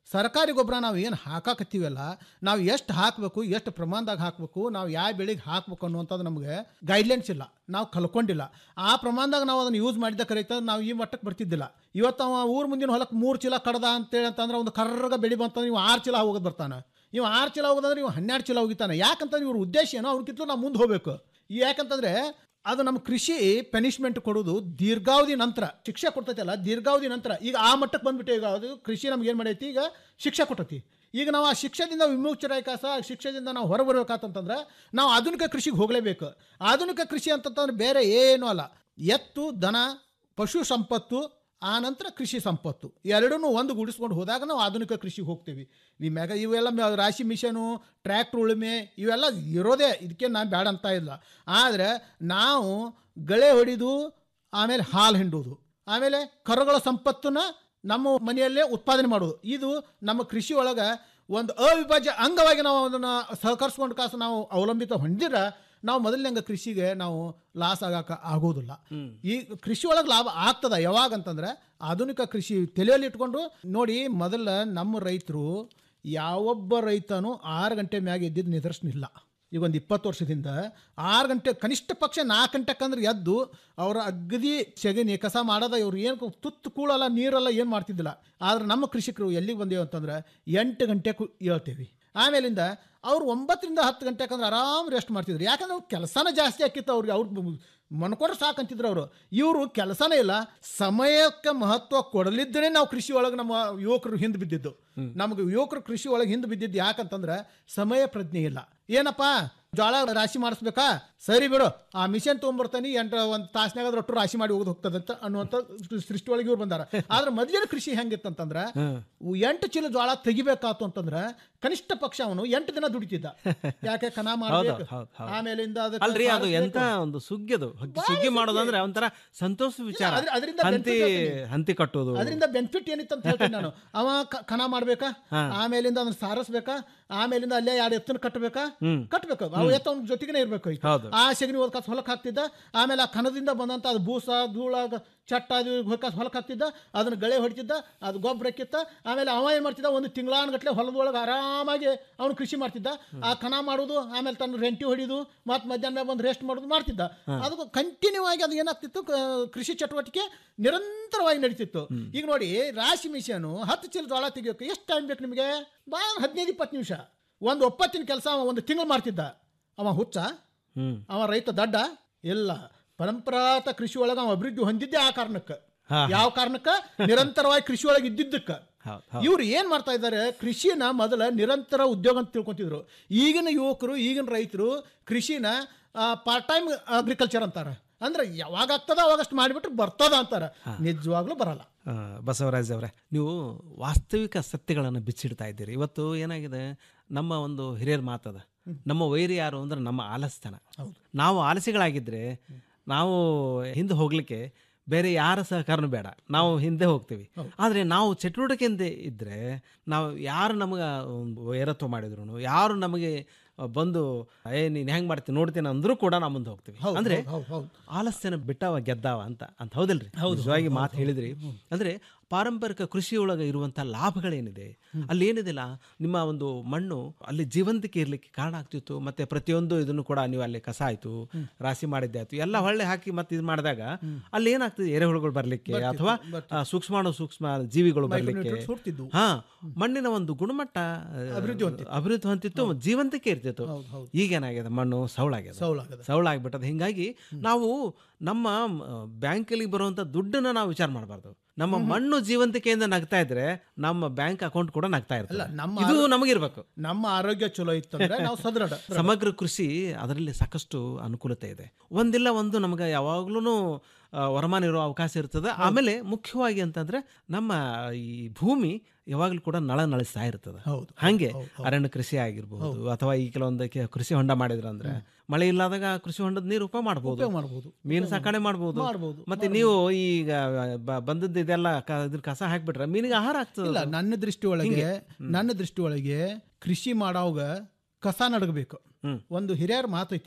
ಸರ್ಕಾರಿ ಗೊಬ್ಬರ ನಾವು ಏನು ಹಾಕಾಕತ್ತೀವಲ್ಲ ನಾವು ಎಷ್ಟು ಹಾಕಬೇಕು ಎಷ್ಟು ಪ್ರಮಾಣದಾಗ ಹಾಕಬೇಕು ನಾವು ಯಾವ ಬೆಳೆಗೆ ಹಾಕಬೇಕು ಅನ್ನುವಂಥದ್ದು ನಮಗೆ ಗೈಡ್ಲೈನ್ಸ್ ಇಲ್ಲ ನಾವು ಕಲ್ಕೊಂಡಿಲ್ಲ ಆ ಪ್ರಮಾಣದಾಗ ನಾವು ಅದನ್ನು ಯೂಸ್ ಮಾಡಿದ ಕರೀತ ನಾವು ಈ ಮಟ್ಟಕ್ಕೆ ಬರ್ತಿದ್ದಿಲ್ಲ ಇವತ್ತು ಅವ ಊರು ಮುಂದಿನ ಹೊಲಕ್ಕೆ ಮೂರು ಚೀಲ ಕಡ್ದ ಅಂತೇಳಿ ಅಂತಂದ್ರೆ ಒಂದು ಕರ್ರಗ ಬೆಳೆ ಬಂತಂದ್ರೆ ನೀವು ಆರು ಚೀಲ ಹೋಗೋದು ಬರ್ತಾನೆ ಇವು ಆರು ಚೀಲ ಹೋಗೋದಂದ್ರೆ ಇವು ಹನ್ನೆರಡು ಚೀಲ ಹೋಗಿತಾನೆ ಯಾಕಂತಂದ್ರೆ ಇವ್ರ ಉದ್ದೇಶ ಏನೋ ಅವ್ರಿಗಿಂತಲೂ ನಾವು ಮುಂದೆ ಹೋಗ್ಬೇಕು ಈ ಯಾಕಂತಂದ್ರೆ ಅದು ನಮ್ಮ ಕೃಷಿ ಪನಿಷ್ಮೆಂಟ್ ಕೊಡೋದು ದೀರ್ಘಾವಧಿ ನಂತರ ಶಿಕ್ಷೆ ಕೊಡ್ತೈತಲ್ಲ ದೀರ್ಘಾವಧಿ ನಂತರ ಈಗ ಆ ಮಟ್ಟಕ್ಕೆ ಬಂದ್ಬಿಟ್ಟು ಈಗ ಅದು ಕೃಷಿ ನಮ್ಗೆ ಏನು ಮಾಡೈತಿ ಈಗ ಶಿಕ್ಷೆ ಕೊಟ್ಟೈತಿ ಈಗ ನಾವು ಆ ಶಿಕ್ಷೆದಿಂದ ವಿಮುಕ್ತರಾಯ್ಕಾಸ ಆ ಶಿಕ್ಷೆದಿಂದ ನಾವು ಹೊರಬರ್ಬೇಕಾತಂತಂದ್ರೆ ನಾವು ಆಧುನಿಕ ಕೃಷಿಗೆ ಹೋಗಲೇಬೇಕು ಆಧುನಿಕ ಕೃಷಿ ಅಂತಂತಂದ್ರೆ ಬೇರೆ ಏನೂ ಅಲ್ಲ ಎತ್ತು ದನ ಪಶು ಸಂಪತ್ತು ಆ ನಂತರ ಕೃಷಿ ಸಂಪತ್ತು ಎರಡನ್ನೂ ಒಂದು ಗೂಡಿಸ್ಕೊಂಡು ಹೋದಾಗ ನಾವು ಆಧುನಿಕ ಕೃಷಿಗೆ ಹೋಗ್ತೀವಿ ಈ ಮೆಗ ಇವೆಲ್ಲ ಮ- ರಾಶಿ ಮಿಷನು ಟ್ರ್ಯಾಕ್ಟ್ರ್ ಉಳುಮೆ ಇವೆಲ್ಲ ಇರೋದೇ ಇದಕ್ಕೆ ನಾನು ಬೇಡ ಅಂತ ಇಲ್ಲ ಆದರೆ ನಾವು ಗಳೆ ಹೊಡಿದು ಆಮೇಲೆ ಹಾಲು ಹಿಂಡುವುದು ಆಮೇಲೆ ಕರುಗಳ ಸಂಪತ್ತನ್ನ ನಮ್ಮ ಮನೆಯಲ್ಲೇ ಉತ್ಪಾದನೆ ಮಾಡೋದು ಇದು ನಮ್ಮ ಕೃಷಿ ಒಳಗೆ ಒಂದು ಅವಿಭಾಜ್ಯ ಅಂಗವಾಗಿ ನಾವು ಅದನ್ನು ಸಹಕರಿಸ್ಕೊಂಡು ಕಾಸು ನಾವು ಅವಲಂಬಿತ ಹೊಂದಿರ ನಾವು ಮೊದಲನೇ ಕೃಷಿಗೆ ನಾವು ಲಾಸ್ ಆಗಕ್ಕೆ ಆಗೋದಿಲ್ಲ ಈ ಕೃಷಿ ಒಳಗೆ ಲಾಭ ಆಗ್ತದ ಯಾವಾಗ ಅಂತಂದ್ರೆ ಆಧುನಿಕ ಕೃಷಿ ತಲೆಯಲ್ಲಿ ಇಟ್ಕೊಂಡು ನೋಡಿ ಮೊದಲ ನಮ್ಮ ರೈತರು ಯಾವೊಬ್ಬ ರೈತನೂ ಆರು ಗಂಟೆ ಮ್ಯಾಗ ಎದ್ದಿದ್ದು ನಿದರ್ಶನ ಇಲ್ಲ ಈಗ ಒಂದು ಇಪ್ಪತ್ತು ವರ್ಷದಿಂದ ಆರು ಗಂಟೆ ಕನಿಷ್ಠ ಪಕ್ಷ ನಾಲ್ಕು ಗಂಟೆಕಂದ್ರೆ ಎದ್ದು ಅವರ ಅಗದಿ ಸೆಗಣಿ ಕಸ ಮಾಡೋದ ಇವ್ರು ಏನು ತುತ್ತು ಕೂಳಲ್ಲ ನೀರಲ್ಲ ಏನು ಮಾಡ್ತಿದ್ದಿಲ್ಲ ಆದ್ರೆ ನಮ್ಮ ಕೃಷಿಕರು ಎಲ್ಲಿಗೆ ಬಂದೇವು ಅಂತಂದ್ರೆ ಎಂಟು ಗಂಟೆ ಕು ಹೇಳ್ತೇವೆ ಆಮೇಲಿಂದ ಅವ್ರು ಒಂಬತ್ತರಿಂದ ಹತ್ತು ಗಂಟೆಕಂದ್ರೆ ಆರಾಮ್ ರೆಸ್ಟ್ ಮಾಡ್ತಿದ್ರು ಯಾಕಂದ್ರೆ ಅವ್ರ ಕೆಲಸನ ಜಾಸ್ತಿ ಆಕಿತ್ತು ಅವ್ರಿಗೆ ಅವ್ರು ಮನ್ಕೊಂಡ್ರೆ ಸಾಕಂತಿದ್ರು ಅವರು ಇವರು ಕೆಲಸನೇ ಇಲ್ಲ ಸಮಯಕ್ಕೆ ಮಹತ್ವ ಕೊಡಲಿದ್ದನೇ ನಾವು ಕೃಷಿ ಒಳಗೆ ನಮ್ಮ ಯುವಕರು ಹಿಂದೆ ಬಿದ್ದಿದ್ದು ನಮಗೆ ಯುವಕರು ಕೃಷಿ ಒಳಗೆ ಹಿಂದೆ ಬಿದ್ದಿದ್ದು ಯಾಕಂತಂದ್ರೆ ಸಮಯ ಪ್ರಜ್ಞೆ ಇಲ್ಲ ಏನಪ್ಪ ಜೋಳ ರಾಶಿ ಮಾಡಿಸ್ಬೇಕಾ ಸರಿ ಬಿಡು ಆ ಮಿಷನ್ ತೊಗೊಂಬರ್ತಾನೆ ಎಂಟು ಒಂದು ತಾಸ್ನಾಗ ಅದ್ರ ಒಟ್ಟು ರಾಶಿ ಮಾಡಿ ಹೋಗೋದು ಹೋಗ್ತದಂತ ಅನ್ನುವಂಥ ಸೃಷ್ಟಿ ಒಳಗೆ ಇವ್ರು ಬಂದಾರ ಆದ್ರೆ ಮೊದಲಿನ ಕೃಷಿ ಹೆಂಗಿತ್ತಂತಂದ್ರೆ ಎಂಟು ಚೀಲ ಜೋಳ ತೆಗಿಬೇಕಾತು ಅಂತಂದ್ರೆ ಕನಿಷ್ಠ ಪಕ್ಷ ಅವನು ಎಂಟು ದಿನ ದುಡಿತಿದ್ದ ಯಾಕೆ ಕನ ಮಾಡ್ಬೇಕು ಹೌದು, ಹೌದು, ಹೌದು. ಆಮೇಲಿಂದ ಅದಕ್ಕೆ ಅಲ್ರಿ ಅದು ಸಾರಿಸ್ಬೇಕು. ಎಂತ ಒಂದು ಸುಗ್ಗಿದು ಹಗ್ಗಿ ಸುಗ್ಗಿ ಮಾಡೋದಂದ್ರೆ ಒಂಥರ ಸಂತೋಷ ವಿಚಾರ ಅದ್ರ- ಅದರಿಂದ ಹಂತಿ benefit ಹೇಳ್ತೀನಿ. ಹಂತಿ ಕಟ್ಟೋದು ಅದರಿಂದ ಬೆನಿಫಿಟ್ ಏನಿತ್ತು ಅಂತ ಹೇಳ್ತೀನಿ ನಾನು ಅವ ಕ- ಕನ ಮಾಡ್ಬೇಕಾ ಹಾ. ಆಮೇಲಿಂದ ಅದನ್ನ ಸಾರಿಸ್ಬೇಕಾ ಆಮೇಲಿಂದ ಅಲ್ಲೇ ಎರಡು ಎತ್ತನ ಕಟ್ಟಬೇಕಾ ಹ್ಮ್. ಕಟ್ಟಬೇಕು ಅವು ಎತ್ತ ಅವ್ನ ಜೊತೆಗೇನೆ ಇರ್ಬೇಕು ಈಗ. ಹೌದು. ಆ ಸೆಗಣಿ ಹೋದ ಕಾಸು ಹೊಲಕ್ಕೆ ಹಾಕ್ತಿದ್ದ ಆಮೇಲೆ ಆ ಕನದಿಂದ ಬಂದಂತ ಅದು ಬೂಸ ಧೂಳ ಗ- ಚಟ್ಟ ಅದು ಕಾಸು ಹೊಲಕ್ಕೆ ಹಾಕ್ತಿದ್ದ ಅದನ್ನ ಗಳೆ ಹೊಡಿತಿದ್ದ ಅದು ಗೊಬ್ಬರ ಕಿತ್ತ ಆಮೇಲೆ ಅವ ಏನು ಮಾಡ್ತಿದ್ದ ಒಂದು ತಿಂಗಳಾನ್ಗಟ್ಲೆ ಹೊಲದೊಳಗೆ ಆರಾಮಾಗಿ ಅವನು ಕೃಷಿ ಮಾಡ್ತಿದ್ದ ಆ ಕನ ಮಾಡೋದು ಆಮೇಲೆ ತನ್ನ ರೆಂಟಿ ಹೊಡಿದು ಮತ್ತೆ ಮಧ್ಯಾಹ್ನ ಬಂದು ರೆಸ್ಟ್ ಮಾಡೋದು ಮಾಡ್ತಿದ್ದ ಹಾ. ಅದು ಕಂಟಿನ್ಯೂ ಆಗಿ ಅದು ಏನಾಗ್ತಿತ್ತು ಕ- ಕೃಷಿ ಚಟುವಟಿಕೆ ನಿರಂತರವಾಗಿ ನಡೀತಿತ್ತು ಈಗ ನೋಡಿ ರಾಶಿ ಮಿಷನು ಹತ್ತು ಚೀಲ ಜೋಳ ತೆಗಿಯೋಕೆ ಎಷ್ಟು ಟೈಮ್ ಬೇಕು ನಿಮಗೆ ಭಾಳ ಹದಿನೈದು ಇಪ್ಪತ್ತು ನಿಮಿಷ ಒಂದು ಒಪ್ಪತ್ತಿನ ಕೆಲಸ ಅವ ಒಂದು ತಿಂಗಳು ಮಾಡ್ತಿದ್ದ ಅವ ಹುಚ್ಚ ಹ್ಮ್ ಅವ ರೈತ ದಡ್ಡ ಇಲ್ಲ ಪರಂಪರಾತ ಕೃಷಿ ಒಳಗೆ ಅವ ಅಭಿವೃದ್ಧಿ ಹೊಂದಿದ್ದೆ ಆ ಕಾರಣಕ್ಕೆ ಹಾ. ಯಾವ ಕಾರಣಕ್ಕೆ ನಿರಂತರವಾಗಿ ಕೃಷಿ ಒಳಗೆ ಇದ್ದಿದ್ದಕ್ಕ ಹೌದು ಹೌದು ಇವ್ರು ಏನ್ ಮಾಡ್ತಾ ಇದ್ದಾರೆ ಕೃಷಿನ ಮೊದಲ ನಿರಂತರ ಉದ್ಯೋಗ ಅಂತ ತಿಳ್ಕೊಂತಿದ್ರು ಈಗಿನ ಯುವಕರು ಈಗಿನ ರೈತರು ಕೃಷಿನ ಪಾರ್ಟ್ ಟೈಮ್ ಅಗ್ರಿಕಲ್ಚರ್ ಅಂತಾರ ಅಂದ್ರೆ ಯಾವಾಗ ಆಗ್ತದ ಅವಾಗಷ್ಟು ಮಾಡಿಬಿಟ್ರೆ ಬರ್ತದ ಅಂತಾರ ನಿಜವಾಗ್ಲೂ ಬರಲ್ಲ ಆ, ಬಸವರಾಜ್ ಅವರೇ ನೀವು ವಾಸ್ತವಿಕ ಸತ್ಯಗಳನ್ನು ಬಿಚ್ಚಿಡ್ತಾ ಇದ್ದೀರಿ ಇವತ್ತು ಏನಾಗಿದೆ ನಮ್ಮ ಒಂದು ಹಿರಿಯರ ಮಾತದ ನಮ್ಮ ವೈರಿ ಯಾರು ಅಂದ್ರೆ ನಮ್ಮ ಆಲಸ್ಯತನ ನಾವು ಆಲಸಿಗಳಾಗಿದ್ರೆ ನಾವು ಹಿಂದೆ ಹೋಗ್ಲಿಕ್ಕೆ ಬೇರೆ ಯಾರ ಸಹಕಾರನೂ ಬೇಡ ನಾವು ಹಿಂದೆ ಹೋಗ್ತೀವಿ ಆದರೆ ನಾವು ಚಟುವಟಿಕೆಯಿಂದ ಇದ್ದರೆ ನಾವು ಯಾರು ನಮಗೆ ವೈರತ್ವ ಮಾಡಿದ್ರು ಯಾರು ನಮಗೆ ಬಂದು ಏ ನೀನು ಹೆಂಗೆ ಮಾಡ್ತೀನಿ ನೋಡ್ತೀನಿ ಅಂದ್ರೂ ಕೂಡ ನಾವು ಮುಂದೆ ಹೋಗ್ತೀವಿ ಹೌದು, ಅಂದ್ರೆ ಹೌದು, ಹೌದು. ಆಲಸ್ಯನ ಬಿಟ್ಟವ ಗೆದ್ದಾವ ಅಂತ ಅಂತ ಹೌದಲ್ರಿ ಹೌದು, ನಿಜವಾಗಿ ಹೌದು, ಮಾತು ಹೌದು. ಹೇಳಿದ್ರಿ ಅಂದ್ರೆ ಪಾರಂಪರಿಕ ಕೃಷಿಯೊಳಗೆ ಇರುವಂಥ ಲಾಭಗಳೇನಿದೆ ಅಲ್ಲಿ ಏನಿದಿಲ್ಲ ನಿಮ್ಮ ಒಂದು ಮಣ್ಣು ಅಲ್ಲಿ ಜೀವಂತಿಕೆ ಇರಲಿಕ್ಕೆ ಕಾರಣ ಆಗ್ತಿತ್ತು ಮತ್ತೆ ಪ್ರತಿಯೊಂದು ಇದನ್ನು ಕೂಡ ನೀವು ಅಲ್ಲಿ ಕಸ ಆಯ್ತು ರಾಶಿ ಮಾಡಿದ್ದೆ ಆಯ್ತು ಎಲ್ಲ ಹೊಳ್ಳೆ ಹಾಕಿ ಮತ್ತೆ ಇದು ಮಾಡಿದಾಗ ಅಲ್ಲಿ ಏನಾಗ್ತದೆ ಎರೆಹುಳುಗಳು ಬರಲಿಕ್ಕೆ ಬರ್ತಿತ್ತು, ಅಥವಾ ಬರ್ತಿತ್ತು. ಆ, ಸೂಕ್ಷ್ಮಾಣು ಸೂಕ್ಷ್ಮ ಜೀವಿಗಳು ಬರಲಿಕ್ಕೆ Micronutrients ಹುಟ್ತಿದ್ವು. ಹಾ ಮಣ್ಣಿನ ಒಂದು ಗುಣಮಟ್ಟ ಆ, ಅಭಿವೃದ್ಧಿ ಹೊಂದಿತ್ತು. ಅಭಿವೃದ್ಧಿ ಹೊಂದಿತ್ತು ಜೀವಂತಿಕೆ ಇರ್ತಿತ್ತು ಹೌದು, ಹೌದು. ಈಗೇನಾಗಿದೆ ಮಣ್ಣು ಸೌಳಾಗಿದೆ ಸೌಳಾಗಿದೆ. ಸೌಳಾಗ್ಬಿಟ್ಟದ ಹಿಂಗಾಗಿ ನಾವು ನಮ್ಮ ಬ್ಯಾಂಕಲ್ಲಿ ಬರುವಂತ ದುಡ್ಡನ್ನ ನಾವು ವಿಚಾರ ಮಾಡಬಾರ್ದು ನಮ್ಮ ಮಣ್ಣು ಜೀವಂತಿಕೆಯಿಂದ ನಗ್ತಾ ಇದ್ರೆ ನಮ್ಮ ಬ್ಯಾಂಕ್ ಅಕೌಂಟ್ ಕೂಡ ನಗ್ತಾ ಅಲ್ಲ ಇರ್ತದೆ ನಮ್ಮ ಇದು ಆರೋ- ನಮಗಿರ್ಬೇಕು ನಮ್ಮ ಆರೋಗ್ಯ ಚಲೋ ಇತ್ತಂದ್ರೆ ನಾವು ಸದೃಢ ಸಮಗ್ರ ಕೃಷಿ ಅದರಲ್ಲಿ ಸಾಕಷ್ಟು ಅನುಕೂಲತೆ ಇದೆ ಒಂದಿಲ್ಲ ಒಂದು ನಮಗೆ ಯಾವಾಗ್ಲೂ ವರಮಾನ ಇರೋ ಅವಕಾಶ ಇರ್ತದೆ ಆಮೇಲೆ ಮುಖ್ಯವಾಗಿ ಅಂತಂದ್ರೆ ನಮ್ಮ ಈ ಭೂಮಿ ಯಾವಾಗಲೂ ಕೂಡ ನಳ ನಳಿಸ್ತಾ ಇರ್ತದೆ ಹೌದು, ಹಂಗೆ ಹೌದು, ಹೌದು. ಅರಣ್ಯ ಕೃಷಿ ಆಗಿರ್ಬೋದು ಅಥವಾ ಈ ಕೆಲವೊಂದು ಕೆ- ಕೃಷಿ ಹೊಂಡ ಮಾಡಿದ್ರ ಅಂದ್ರೆ ಮಳೆ ಇಲ್ಲದಾಗ ಕೃಷಿ ಹೊಂಡದ ನೀರು ಉಪಯೋಗ ಮಾಡ್ಬೋದು ಉಪಯೋಗ ಮಾಡ್ಬೋದು. ಮೀನು ಸಾಕಣೆ ಮಾಡ್ಬೋದು ಮಾಡ್ಬೋದು, ಮತ್ತೆ ನೀವು ಈಗ ಬ- ಬಂದದ್ದು ಇದೆಲ್ಲ ಕ- ಇದ್ರ ಕಸ ಹಾಕ್ಬಿಟ್ರೆ ಮೀನಿಗೆ ಆಹಾರ ಆಗ್ತದೆ ಇಲ್ಲ ಅದು. ನನ್ನ ದೃಷ್ಟಿ ಒಳಗೆ ಹಿಂಗೆ. ನನ್ನ ದೃಷ್ಟಿ ಒಳಗೆ ಕೃಷಿ ಮಾಡೋವಾಗ ಕಸ ನಡಗಬೇಕು ಒಂದು ಹಿರಿಯರ ಮಾತೈತಿ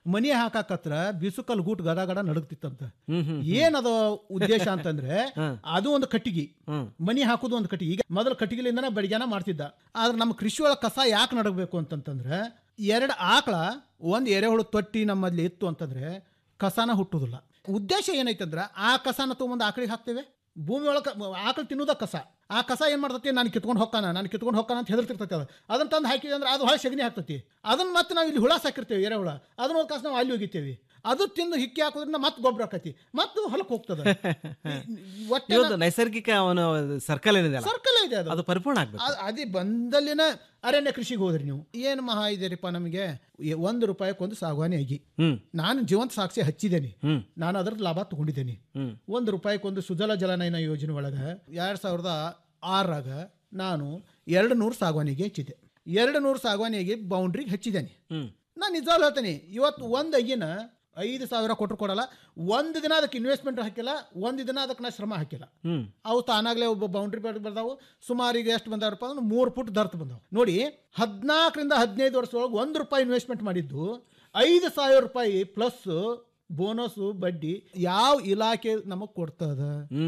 ಮನಿ ಹಾಕಾಕತ್ರ ಬಿಸುಕಲ್ ಗೂಟ್ ಗದ ಗದ ನಡಗ್ತಿತ್ತಂತ ಏನದ ಉದ್ದೇಶ ಅಂತಂದ್ರೆ ಅದು ಒಂದು ಕಟ್ಟಿಗೆ ಮನಿ ಹಾಕೋದು ಒಂದು ಕಟ್ಟಿಗೆ ಈಗ ಮೊದಲು ಕಟ್ಟಿಗೆಲಿಂದನೇ ಬಡಿಗೆನ ಮಾಡ್ತಿದ್ದ ಆದ್ರೆ ನಮ್ಮ ಕೃಷಿ ಒಳಗೆ ಕಸ ಯಾಕೆ ನಡಗಬೇಕು ಅಂತಂತಂದ್ರೆ ಎರಡು ಆಕಳ ಒಂದು ಎರೆಹುಳು ತೊಟ್ಟಿ ನಮ್ಮಲ್ಲಿ ಇತ್ತು ಅಂತಂದ್ರೆ ಕಸನ ಹುಟ್ಟುದಿಲ್ಲ ಉದ್ದೇಶ ಏನೈತಂದ್ರೆ ಆ ಕಸನ ತೊಗೊಂಬಂದು ಆಕಳಿಗೆ ಹಾಕ್ತೇವೆ ಭೂಮಿ ಒಳಗೆ ಆಕಳು ತಿನ್ನೋದ ಕಸ ಆ ಕಸ ಏನು ಮಾಡ್ತತಿ ನಾನು ಕಿತ್ಕೊಂಡು ಹೋಗ್ತಾನ ನಾನು ಕಿತ್ಕೊಂಡು ಹೋಗ್ತಾನ ಅಂತ ಹೆದರ್ತಿರ್ತೈತಿ ಅದು ಅದನ್ನ ತಂದು ಹಾಕಿದೆ ಅಂದ್ರೆ ಅದು ಹೊಳೆ ಸಗಣಿ ಹಾಕ್ತತಿ ಅದನ್ನ ಮತ್ತೆ ನಾವು ಇಲ್ಲಿ ಹುಳ ಸಾಕಿರ್ತೇವೆ ಎರೆಹುಳ ಅದನ್ನ ಒಂದು ಕಸ ನಾವು ಅಲ್ಲಿ ಹೋಗಿತ್ತೇವೆ ಅದು ತಿಂದು ಹಿಕ್ಕಿ ಹಾಕೋದ್ರಿಂದ ಮತ್ತೆ ಗೊಬ್ಬರ ಆಕತಿ ಮತ್ತು ಹೊಲಕ್ಕೆ ಹೋಗ್ತದೆ ಒಟ್ಟೆ ಇವತ್ತು ನೈಸರ್ಗಿಕ ಅವನ ಸರ್ಕಲ್ ಏನಿದೆ ಸರ್ಕಲ್ ಇದೆ ಅದು ಅದು ಪರಿಪೂರ್ಣ ಆಗ್ಬೇಕು ಅದ್- ಅದೇ ಬಂದಲ್ಲಿನ ಅರಣ್ಯ ಕೃಷಿಗೆ ಹೋದ್ರಿ ನೀವು ಏನು ಮಹಾ ಇದೆರಿಪ್ಪ ನಮಗೆ ಎ- ಒಂದು ರೂಪಾಯಿಗೊಂದು ಸಾಗವಾನಿ ಆಗಿ ನಾನು ಜೀವಂತ ಸಾಕ್ಷಿ ಹಚ್ಚಿದ್ದೇನೆ ನಾನು ಅದ್ರದ್ದು ಲಾಭ ತಗೊಂಡಿದ್ದೇನೆ ಒಂದು ರೂಪಾಯಿಗೊಂದು ಸುಜಲ ಜಲನಯನ ಯೋಜನೆ ಒಳಗೆ ಎರಡ್ ಸಾವಿರದ ಆರಾಗ ನಾನು ಎರಡು ನೂರು ಸಾಗವಾನಿಗೆ ಹಚ್ಚಿದ್ದೆ ಎರಡು ನೂರು ಸಾಗವಾನಿಗೆ ಬೌಂಡ್ರಿಗೆ ಹಚ್ಚಿದ್ದೇನೆ ನಾನು ನಿಜವಾಗ್ಲೂ ಹೇಳ್ತೇನೆ ಇವತ್ತು ಒಂದು ಅಯ್ಯನ ಐದು ಸಾವಿರ ಕೊಟ್ಟರು ಕೊಡಲ್ಲ ಒಂದು ದಿನ ಅದಕ್ಕೆ ಇನ್ವೆಸ್ಟ್ಮೆಂಟ್ ಹಾಕಿಲ್ಲ ಒಂದು ದಿನ ಅದಕ್ಕೆ ನಾ ಶ್ರಮ ಹಾಕಿಲ್ಲ ಅವು ತಾನಾಗಲೇ ಒಬ್ಬ ಬೌಂಡ್ರಿ ಬೆಳೆದು ಬರ್ದಾವು ಸುಮಾರು ಈಗ ಎಷ್ಟು ಬಂದಾವಪ್ಪ ಅಂದ್ರೆ ಮೂರು ಫುಟ್ ದರ್ತ್ ಬಂದಾವು ನೋಡಿ ಹದಿನಾಲ್ಕರಿಂದ ಹದಿನೈದು ವರ್ಷದೊಳಗೆ ಒಂದು ರೂಪಾಯಿ ಇನ್ವೆಸ್ಟ್ಮೆಂಟ್ ಮಾಡಿದ್ದು ಐದು ಸಾವಿರ ರೂಪಾಯಿ ಪ್ಲಸ್ ಬೋನಸ್ಸು ಬಡ್ಡಿ ಯಾವ ಇಲಾಖೆ ನಮಗೆ ಕೊಡ್ತದ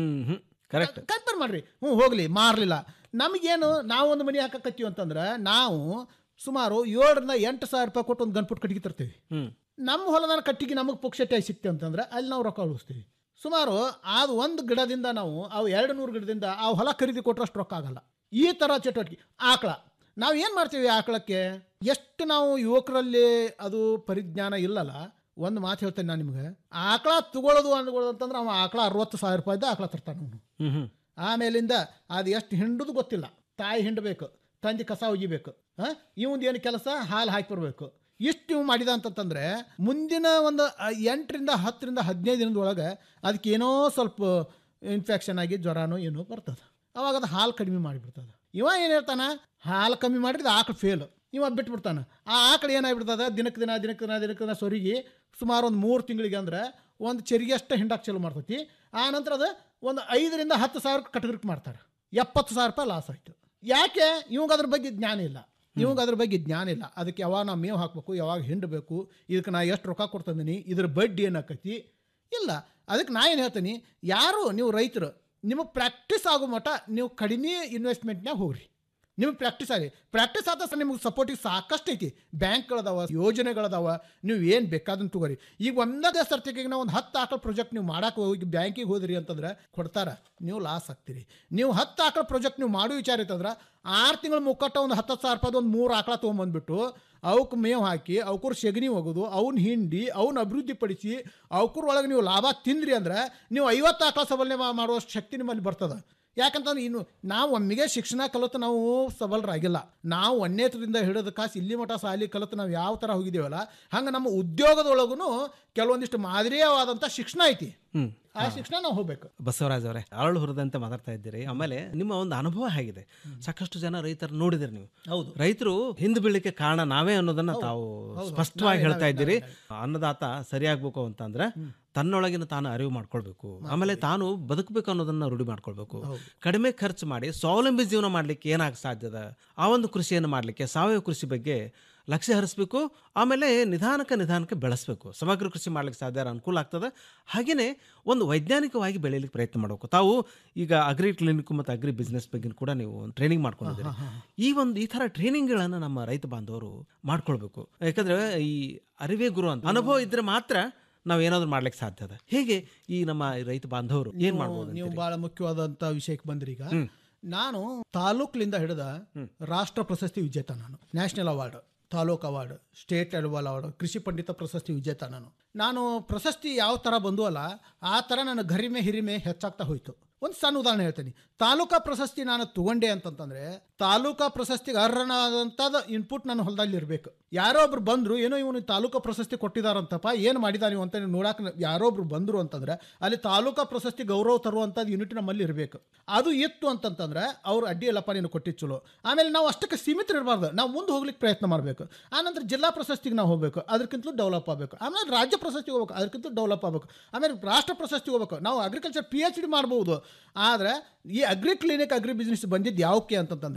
ಕರೆಕ್ಟ್ ಕನ್ಫರ್ಮ್ ಮಾಡ್ರಿ ಹ್ಞೂ ಹೋಗ್ಲಿ ಮಾರ್ಲಿಲ್ಲ ನಮಗೇನು ನಾವು ಒಂದು ಮನೆ ಹಾಕಕತ್ತೀವಿ ಅಂತಂದ್ರೆ ನಾವು ಸುಮಾರು ಏಳರಿಂದ ಎಂಟು ಸಾವಿರ ರೂಪಾಯಿ ಕೊಟ್ಟು ಒಂದು ಗನ್ಪುಟ್ ಕಟ್ಟಿಗೆ ತರ್ತೀವಿ ನಮ್ಮ ಹೊಲದ ಕಟ್ಟಿಗೆ ನಮಗೆ ಪುಕ್ಷಟೆ ಸಿಕ್ತೆ ಅಂತಂದ್ರೆ ಅಲ್ಲಿ ನಾವು ರೊಕ್ಕ ಉಳಿಸ್ತೀವಿ ಸುಮಾರು ಅದು ಒಂದು ಗಿಡದಿಂದ ನಾವು ಅವು ಎರಡು ನೂರು ಗಿಡದಿಂದ ಆ ಹೊಲ ಖರೀದಿ ಕೊಟ್ಟರಷ್ಟು ರೊಕ್ಕ ಆಗಲ್ಲ ಈ ಥರ ಚಟುವಟಿಕೆ ಆಕಳ ನಾವು ಏನು ಮಾಡ್ತೀವಿ ಆಕಳಕ್ಕೆ ಎಷ್ಟು ನಾವು ಯುವಕರಲ್ಲಿ ಅದು ಪರಿಜ್ಞಾನ ಇಲ್ಲಲ್ಲ ಒಂದು ಮಾತು ಹೇಳ್ತೇನೆ ನಾನು ನಿಮ್ಗೆ ಆಕಳ ತಗೊಳ್ಳೋದು ಅಂದ್ಕೊಳ್ಳೋದು ಅಂತಂದ್ರೆ ಅವ ಆಕಳ ಅರವತ್ತು ಸಾವಿರ ರೂಪಾಯಿದ ಆಕಳ ತರ್ತಾನೆ ಅವನು ಆಮೇಲಿಂದ ಅದು ಎಷ್ಟು ಹಿಂಡುದು ಗೊತ್ತಿಲ್ಲ ತಾಯಿ ಹಿಂಡಬೇಕು ತಂದೆ ಕಸ ಒಗಿಬೇಕು ಹಾಂ ಇವಂದು ಏನು ಕೆಲಸ ಹಾಲು ಹಾಕಿ ಬರಬೇಕು ಇಷ್ಟು ಇವು ಮಾಡಿದ ಅಂತಂತಂದ್ರೆ ಮುಂದಿನ ಒಂದು ಅ, ಎಂಟರಿಂದ ಹತ್ತರಿಂದ ಹದಿನೈದು ದಿನದೊಳಗೆ ಅದಕ್ಕೆ ಏನೋ ಸ್ವಲ್ಪ ಇನ್ಫೆಕ್ಷನ್ ಆಗಿ ಜ್ವರನೋ ಏನೋ ಬರ್ತದೆ ಅವಾಗ ಅದು ಹಾಲು ಕಡಿಮೆ ಮಾಡಿಬಿಡ್ತದೆ ಇವ ಏನು ಹೇಳ್ತಾನ ಹಾಲು ಕಮ್ಮಿ ಮಾಡಿದ್ರೆ ಆಕಳು ಫೇಲ್ ಇವ ಬಿಟ್ಬಿಡ್ತಾನೆ ಆ ಆಕಳು ಏನಾಗ್ಬಿಡ್ತದೆ ದಿನಕ್ಕೆ ದಿನ ದಿನಕ್ಕೆ ದಿನ ದಿನಕ್ಕೆ ದಿನ ಸೊರಿಗಿ ಸುಮಾರು ಒಂದು ಮೂರು ತಿಂಗಳಿಗೆ ಅಂದ್ರೆ ಒಂದು ಚೆರಿಗೆ ಅಷ್ಟು ಹಿಂಡಕ್ಕೆ ಚಲೋ ಮಾಡ್ತೈತಿ ಆ ನಂತರ ಅದು ಒಂದು ಐದರಿಂದ ಹತ್ತು ಸಾವಿರ ಕಟಗರಿಕೆ ಮಾಡ್ತಾರೆ ಎಪ್ಪತ್ತು ಸಾವಿರ ರೂಪಾಯಿ ಲಾಸ್ ಆಯಿತು ಯಾಕೆ ಇವಾಗ ಅದ್ರ ಬಗ್ಗೆ ಜ್ಞಾನ ಇಲ್ಲ ಇವಾಗ ಅದ್ರ ಬಗ್ಗೆ ಜ್ಞಾನ ಇಲ್ಲ ಅದಕ್ಕೆ ಯಾವಾಗ ನಾವು ಮೇವು ಹಾಕಬೇಕು ಯಾವಾಗ ಹಿಂಡಬೇಕು ಇದಕ್ಕೆ ನಾ ಎಷ್ಟು ರೊಕ್ಕ ಕೊಡ್ತಿದ್ದೀನಿ ಇದ್ರ ಬಡ್ಡಿ ಏನಾಕತಿ ಇಲ್ಲ ಅದಕ್ಕೆ ನಾ ಏನು ಹೇಳ್ತೀನಿ ಯಾರು ನೀವು ರೈತರು ನಿಮಗೆ ಪ್ರಾಕ್ಟೀಸ್ ಆಗೋ ಮಟ್ಟ ನೀವು ಕಡಿಮೆ ಇನ್ವೆಸ್ಟ್ಮೆಂಟ್ನಾಗ ಹೋಗ್ರಿ ನಿಮಗೆ ಪ್ರಾಕ್ಟೀಸ್ ಆಗಿ ಪ್ರಾಕ್ಟೀಸ್ ಆದ ಸಹ ನಿಮ್ಗೆ ಸಪೋರ್ಟಿಗೆ ಸಾಕಷ್ಟು ಐತಿ ಬ್ಯಾಂಕ್ಗಳದಾವ ಯೋಜನೆಗಳದಾವ ನೀವು ಏನು ಬೇಕಾದನ್ನು ತಗೋರಿ ಈಗ ಒಂದೇ ಸರ್ತಿಗೆ ನಾವು ಒಂದು ಹತ್ತು ಆಕಳ ಪ್ರಾಜೆಕ್ಟ್ ನೀವು ಮಾಡಕ್ಕೆ ಹೋಗಿ ಬ್ಯಾಂಕಿಗೆ ಹೋದ್ರಿ ಅಂತಂದ್ರೆ ಕೊಡ್ತಾರ ನೀವು ಲಾಸ್ ಆಗ್ತೀರಿ ನೀವು ಹತ್ತು ಆಕಳ ಪ್ರಾಜೆಕ್ಟ್ ನೀವು ಮಾಡೋ ವಿಚಾರ ಇತ್ತಂದ್ರೆ ಆರು ತಿಂಗಳ ಮುಕ್ಕಟ್ಟ ಒಂದು ಹತ್ತು ಸಾವಿರ ರೂಪಾಯಿ ಒಂದು ಮೂರು ಆಕಳ ತೊಗೊಂಬಂದ್ಬಿಟ್ಟು ಅವಕ್ಕೆ ಮೇವು ಹಾಕಿ ಅವಕ್ಕೂರು ಸೆಗಣಿ ಒಗೆದು ಅವ್ನ ಹಿಂಡಿ ಅವ್ನ ಅಭಿವೃದ್ಧಿಪಡಿಸಿ ಅವಕ್ಕೂರ ಒಳಗೆ ನೀವು ಲಾಭ ತಿಂದ್ರಿ ಅಂದ್ರೆ ನೀವು ಐವತ್ತು ಆಕಳ ಸಬಲನೆ ಮಾಡುವಷ್ಟು ಶಕ್ತಿ ನಿಮ್ಮಲ್ಲಿ ಬರ್ತದೆ ಯಾಕಂತಂದ್ರೆ ಇನ್ನು ನಾವು ಒಮ್ಮೆಗೆ ಶಿಕ್ಷಣ ಕಲಿತು ನಾವು ಸಬಲರಾಗಿಲ್ಲ ನಾವು ಒಂದೇತದಿಂದ ಹಿಡಿದ ಕಾಸು ಇಲ್ಲಿ ಮಠ ಸಾಲಿ ಕಲಿತು ನಾವು ಯಾವ ಥರ ಹೋಗಿದ್ದೀವಲ್ಲ ಹಂಗೆ ನಮ್ಮ ಉದ್ಯೋಗದೊಳಗೂ ಕೆಲವೊಂದಿಷ್ಟು ಮಾದರಿಯವಾದಂಥ ಶಿಕ್ಷಣ ಐತಿ ಆ ಶಿಕ್ಷಣ ನಾವು ಹೋಗ್ಬೇಕು ಬಸವರಾಜ್ ಅವರೇ ಅರಳು ಹುರಿದಂತೆ ಮಾತಾಡ್ತಾ ಇದ್ದೀರಿ ಆಮೇಲೆ ನಿಮ್ಮ ಒಂದು ಅನುಭವ ಹೇಗಿದೆ ಸಾಕಷ್ಟು ಜನ ರೈತರು ನೋಡಿದಿರಿ ನೀವು ಹೌದು. ರೈತರು ಹಿಂದೆ ಬೀಳಲಿಕ್ಕೆ ಕಾರಣ ನಾವೇ ಅನ್ನೋದನ್ನ ತಾವು ಹೌದು. ಸ್ಪಷ್ಟವಾಗಿ ನಾವೇ, ಹೇಳ್ತಾ ನಾವೇ, ಇದ್ದೀರಿ ಅನ್ನದಾತ ಸರಿಯಾಗ್ಬೇಕು ಅಂತಂದ್ರೆ ತನ್ನೊಳಗಿನ ತಾನು ಅರಿವು ಮಾಡ್ಕೊಳ್ಬೇಕು ಆಮೇಲೆ ತಾನು ಬದುಕಬೇಕು ಅನ್ನೋದನ್ನ ರೂಢಿ ಮಾಡ್ಕೊಳ್ಬೇಕು ಕಡಿಮೆ ಖರ್ಚು ಮಾಡಿ ಸ್ವಾವಲಂಬಿ ಜೀವನ ಮಾಡ್ಲಿಕ್ಕೆ ಏನಾಗ ಸಾಧ್ಯದ ಆ ಒಂದು ಕೃಷಿಯನ್ನು ಮಾಡ್ಲಿಕ್ಕೆ ಸಾವಯವ ಕೃಷಿ ಬಗ್ಗೆ ಲಕ್ಷ್ಯ ಹರಿಸ್ಬೇಕು ಆಮೇಲೆ ನಿಧಾನಕ್ಕೆ ನಿಧಾನಕ್ಕೆ ಬೆಳೆಸಬೇಕು ಸಮಗ್ರ ಕೃಷಿ ಮಾಡ್ಲಿಕ್ಕೆ ಸಾಧ್ಯ ಅನುಕೂಲ ಆಗ್ತದೆ ಹಾಗೆಯೇ ಒಂದು ವೈಜ್ಞಾನಿಕವಾಗಿ ಬೆಳೀಲಿಕ್ಕೆ ಪ್ರಯತ್ನ ಮಾಡಬೇಕು ತಾವು ಈಗ ಅಗ್ರಿ ಕ್ಲಿನಿಕ್ ಮತ್ತು ಅಗ್ರಿ ಬಿಸ್ನೆಸ್ ಬಗ್ಗೆ ಕೂಡ ನೀವು ಟ್ರೈನಿಂಗ್ ಮಾಡ್ಕೊಂಡಿದ್ದೀರಿ ಈ ಒಂದು ಈ ಥರ ಟ್ರೈನಿಂಗ್ಗಳನ್ನು ನಮ್ಮ ರೈತ ಬಾಂಧವರು ಮಾಡ್ಕೊಳ್ಬೇಕು ಯಾಕಂದ್ರೆ ಈ ಅರಿವೇ ಗುರು ಅಂತ ಅನುಭವ ಇದ್ರೆ ಮಾತ್ರ ನಾವು ಏನಾದ್ರು ಮಾಡ್ಲಿಕ್ಕೆ ಸಾಧ್ಯ ಅದ ಹೇಗೆ ಈ ನಮ್ಮ ರೈತ ಬಾಂಧವರು ಏನ್ ನೀವು- ಮಾಡ್ಬೋದು ನೀವು ಅಂತೀರಿ? ಬಹಳ ಮುಖ್ಯವಾದಂತ ವಿಷಯಕ್ಕೆ ಬಂದ್ರಿ ಈಗ ನಾನು ತಾಲೂಕ್ಲಿಂದ ಹಿಡಿದ ರಾಷ್ಟ್ರ ಪ್ರಶಸ್ತಿ ವಿಜೇತ ನಾನು national award taluk award state level award ಕೃಷಿ ಪಂಡಿತ ಪ್ರಶಸ್ತಿ ವಿಜೇತ ನಾನು ನಾನು ಪ್ರಶಸ್ತಿ ಯಾವ ಥರ ಬಂದು ಅಲ್ಲ ಆ ಥರ ನನ್ನ ಗರಿಮೆ ಹಿರಿಮೆ ಹೆಚ್ಚಾಗ್ತಾ ಹೋಯ್ತು ಒಂದು ಸಣ್ಣ ಉದಾಹರಣೆ ಹೇಳ್ತೀನಿ ತಾಲೂಕಾ ಪ್ರಶಸ್ತಿ ನಾನು ತಗೊಂಡೆ ಅಂತಂತಂದ್ರೆ ತಾಲೂಕಾ ಪ್ರಶಸ್ತಿಗೆ ಅರ್ಹನಾದಂಥದ್ದು ಇನ್ಪುಟ್ ನನ್ನ ಹೊಲದಲ್ಲಿ ಇರಬೇಕು ಯಾರೋ ಒಬ್ರು ಬಂದ್ರು ಏನೋ ಇವನು ತಾಲೂಕಾ ಪ್ರಶಸ್ತಿ ಕೊಟ್ಟಿದಾರಂತಪ್ಪ ಏನು ಮಾಡಿದ ನೀವು ಅಂತ ನೋಡಕ್ಕೆ ಯಾರೋ ಒಬ್ರು ಬಂದ್ರು ಅಂತಂದ್ರೆ ಅಲ್ಲಿ ತಾಲೂಕಾ ಪ್ರಶಸ್ತಿ ಗೌರವ ತರುವಂಥದ್ದು ಯೂನಿಟ್ ನಮ್ಮಲ್ಲಿ ಇರಬೇಕು ಅದು ಇತ್ತು ಅಂತಂತಂದ್ರೆ ಅವ್ರು ಅಡ್ಡಿ ಇಲ್ಲಪ್ಪ ನೀನು ಕೊಟ್ಟಿದ್ದು ಚಲೋ ಆಮೇಲೆ ನಾವು ಅಷ್ಟಕ್ಕೆ ಸೀಮಿತರಿರಬಾರ್ದು ನಾವು ಮುಂದೆ ಹೋಗ್ಲಿಕ್ಕೆ ಪ್ರಯತ್ನ ಮಾಡಬೇಕು ಆನಂತರ ಜಿಲ್ಲಾ ಪ್ರಶಸ್ತಿಗೆ ನಾವು ಹೋಗ್ಬೇಕು ಅದಕ್ಕಿಂತಲೂ ಡೆವಲಪ್ ಆಗಬೇಕು ಆಮೇಲೆ ರಾಜ್ಯ ಪ್ರಶಸ್ತಿಗೆ ಹೋಗ್ಬೇಕು ಅದಕ್ಕಿಂತ ಡೆವಲಪ್ ಆಗಬೇಕು ಆಮೇಲೆ ರಾಷ್ಟ್ರ ಪ್ರಶಸ್ತಿಗೆ ಹೋಗ್ಬೇಕು ನಾವು ಅಗ್ರಿಕಲ್ಚರ್ ಪಿ ಎಚ್ ಡಿ ಮಾಡ್ಬೋದು ಆದರೆ ಈ ಅಗ್ರಿ ಕ್ಲಿನಿಕ್ ಅಗ್ರಿ ಬಿಸ್ನೆಸ್ ಬಂದಿದ್ದು ಯಾವಕ್ಕೆ ಅಂತಂತಂದ್ರೆ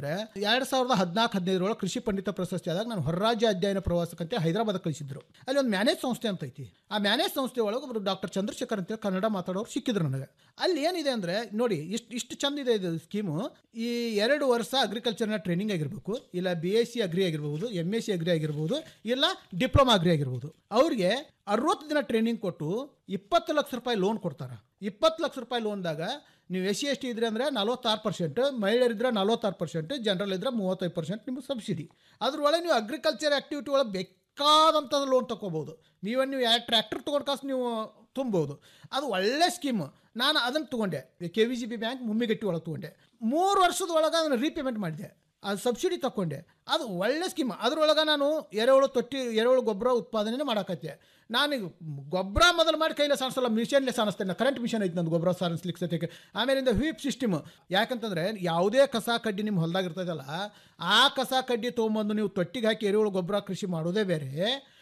ಅಂದ್ರೆ ಎರಡ್ ಸಾವಿರದ ಹದಿನಾಲ್ಕು ಹದಿನೈದರೊಳಗೆ ಕೃಷಿ ಪಂಡಿತ ಪ್ರಶಸ್ತಿ ಆದಾಗ ನಾನು ಹೊರರಾಜ್ಯ ಅಧ್ಯಯನ ಪ್ರವಾಸಕ್ಕಂತೆ ಹೈದರಾಬಾದ್ ಕಳಿಸಿದ್ರು ಅಲ್ಲಿ ಒಂದು ಮ್ಯಾನೇಜ್ ಸಂಸ್ಥೆ ಅಂತ ಐತಿ ಆ ಮ್ಯಾನೇಜ್ ಸಂಸ್ಥೆ ಒಳಗೆ ಒಬ್ರು ಡಾಕ್ಟರ್ ಚಂದ್ರಶೇಖರ್ ಅಂತೇಳಿ ಕನ್ನಡ ಮಾತಾಡೋರು ಸಿಕ್ಕಿದ್ರು ನನಗೆ ಅಲ್ಲಿ ಏನಿದೆ ಅಂದ್ರೆ ನೋಡಿ ಇಷ್ಟು ಇಷ್ಟು ಚಂದ ಇದೆ ಇದು ಸ್ಕೀಮು ಈ ಎರಡು ವರ್ಷ ಅಗ್ರಿಕಲ್ಚರ್ನ ಟ್ರೈನಿಂಗ್ ಆಗಿರ್ಬೇಕು ಇಲ್ಲ ಬಿ ಎಸ್ ಸಿ ಅಗ್ರಿ ಆಗಿರ್ಬೋದು ಎಮ್ ಎಸ್ ಸಿ ಅಗ್ರಿ ಆಗಿರ್ಬೋದು ಇಲ್ಲ ಡಿಪ್ಲೊಮಾ ಅಗ್ರಿ ಆಗಿರ್ಬೋದು ಅವ್ರಿಗೆ ಅರವತ್ತು ದಿನ ಟ್ರೈನಿಂಗ್ ಕೊಟ್ಟು ಇಪ್ಪತ್ತು ಲಕ್ಷ ರೂಪಾಯಿ ಲೋನ್ ಕೊಡ್ತಾರೆ ಇಪ್ಪತ್ತು ಲಕ್ಷ ರೂಪಾಯಿ ಲೋನ್ದಾಗ ನೀವು ಎಸ್ ಸಿ ಎಸ್ ಟಿ ಇದ್ರೆ ಅಂದರೆ ನಲ್ವತ್ತಾರು ಪರ್ಸೆಂಟ್ ಮಹಿಳೆಯರಿದ್ರೆ ನಲ್ವತ್ತಾರು ಪರ್ಸೆಂಟ್ ಜನರಲ್ ಇದ್ರೆ ಮೂವತ್ತೈದು ಪರ್ಸೆಂಟ್ ನಿಮ್ಗೆ ಸಬ್ಸಿಡಿ ಅದ್ರೊಳಗೆ ನೀವು ಅಗ್ರಿಕಲ್ಚರ್ ಆ್ಯಕ್ಟಿವಿಟಿ ಒಳಗೆ ಬೇಕಾದಂಥದ್ದು ಲೋನ್ ತಗೋಬೋದು ನೀವೇ ನೀವು ಎರಡು ಟ್ರ್ಯಾಕ್ಟರ್ ತೊಗೊಂಡು ಕಾಸು ನೀವು ತುಂಬೋದು ಅದು ಒಳ್ಳೆ ಸ್ಕೀಮು ನಾನು ಅದನ್ನು ತೊಗೊಂಡೆ K V G B bank Mummigatti ಒಳಗೆ ತೊಗೊಂಡೆ ಮೂರು ವರ್ಷದ ಒಳಗೆ ಅದನ್ನು ರೀಪೇಮೆಂಟ್ ಮಾಡಿದೆ ಅದು ಸಬ್ಸಿಡಿ ತಗೊಂಡೆ ಅದು ಒಳ್ಳೆ ಸ್ಕೀಮ್ ಅದ್ರೊಳಗೆ ನಾನು ಎರೆಹುಳು ತೊಟ್ಟಿ ಎರೆಹುಳು ಗೊಬ್ಬರ ಉತ್ಪಾದನೆ ಮಾಡಕತ್ತೆ ನಾನೀಗ ಗೊಬ್ಬರ ಮೊದಲು ಮಾಡಿ ಕೈಲೇ ಸಾಣಿಸಲ್ಲ ಮಿಷನ್ಲೆ ಸಾಣಿಸ್ತೇನೆ ಕರೆಂಟ್ ಮಿಷನ್ ಐತೆ ನಂದು ಗೊಬ್ಬರ ಸಾಣಿಸ್ಲಿಕ್ಕೆ ಸತ್ಯಕ್ಕೆ ಆಮೇಲಿಂದ ಹ್ವೀಪ್ ಸಿಸ್ಟಮ್ ಯಾಕಂತಂದ್ರೆ ಯಾವುದೇ ಕಸ ಕಡ್ಡಿ ನಿಮ್ಮ ಹೊಲದಾಗ ಇರ್ತದಲ್ಲ ಆ ಕಸ ಕಡ್ಡಿ ತೊಗೊಂಬಂದು ನೀವು ತೊಟ್ಟಿಗೆ ಹಾಕಿ ಎರೆಹುಳು ಗೊಬ್ಬರ ಕೃಷಿ ಮಾಡೋದೇ ಬೇರೆ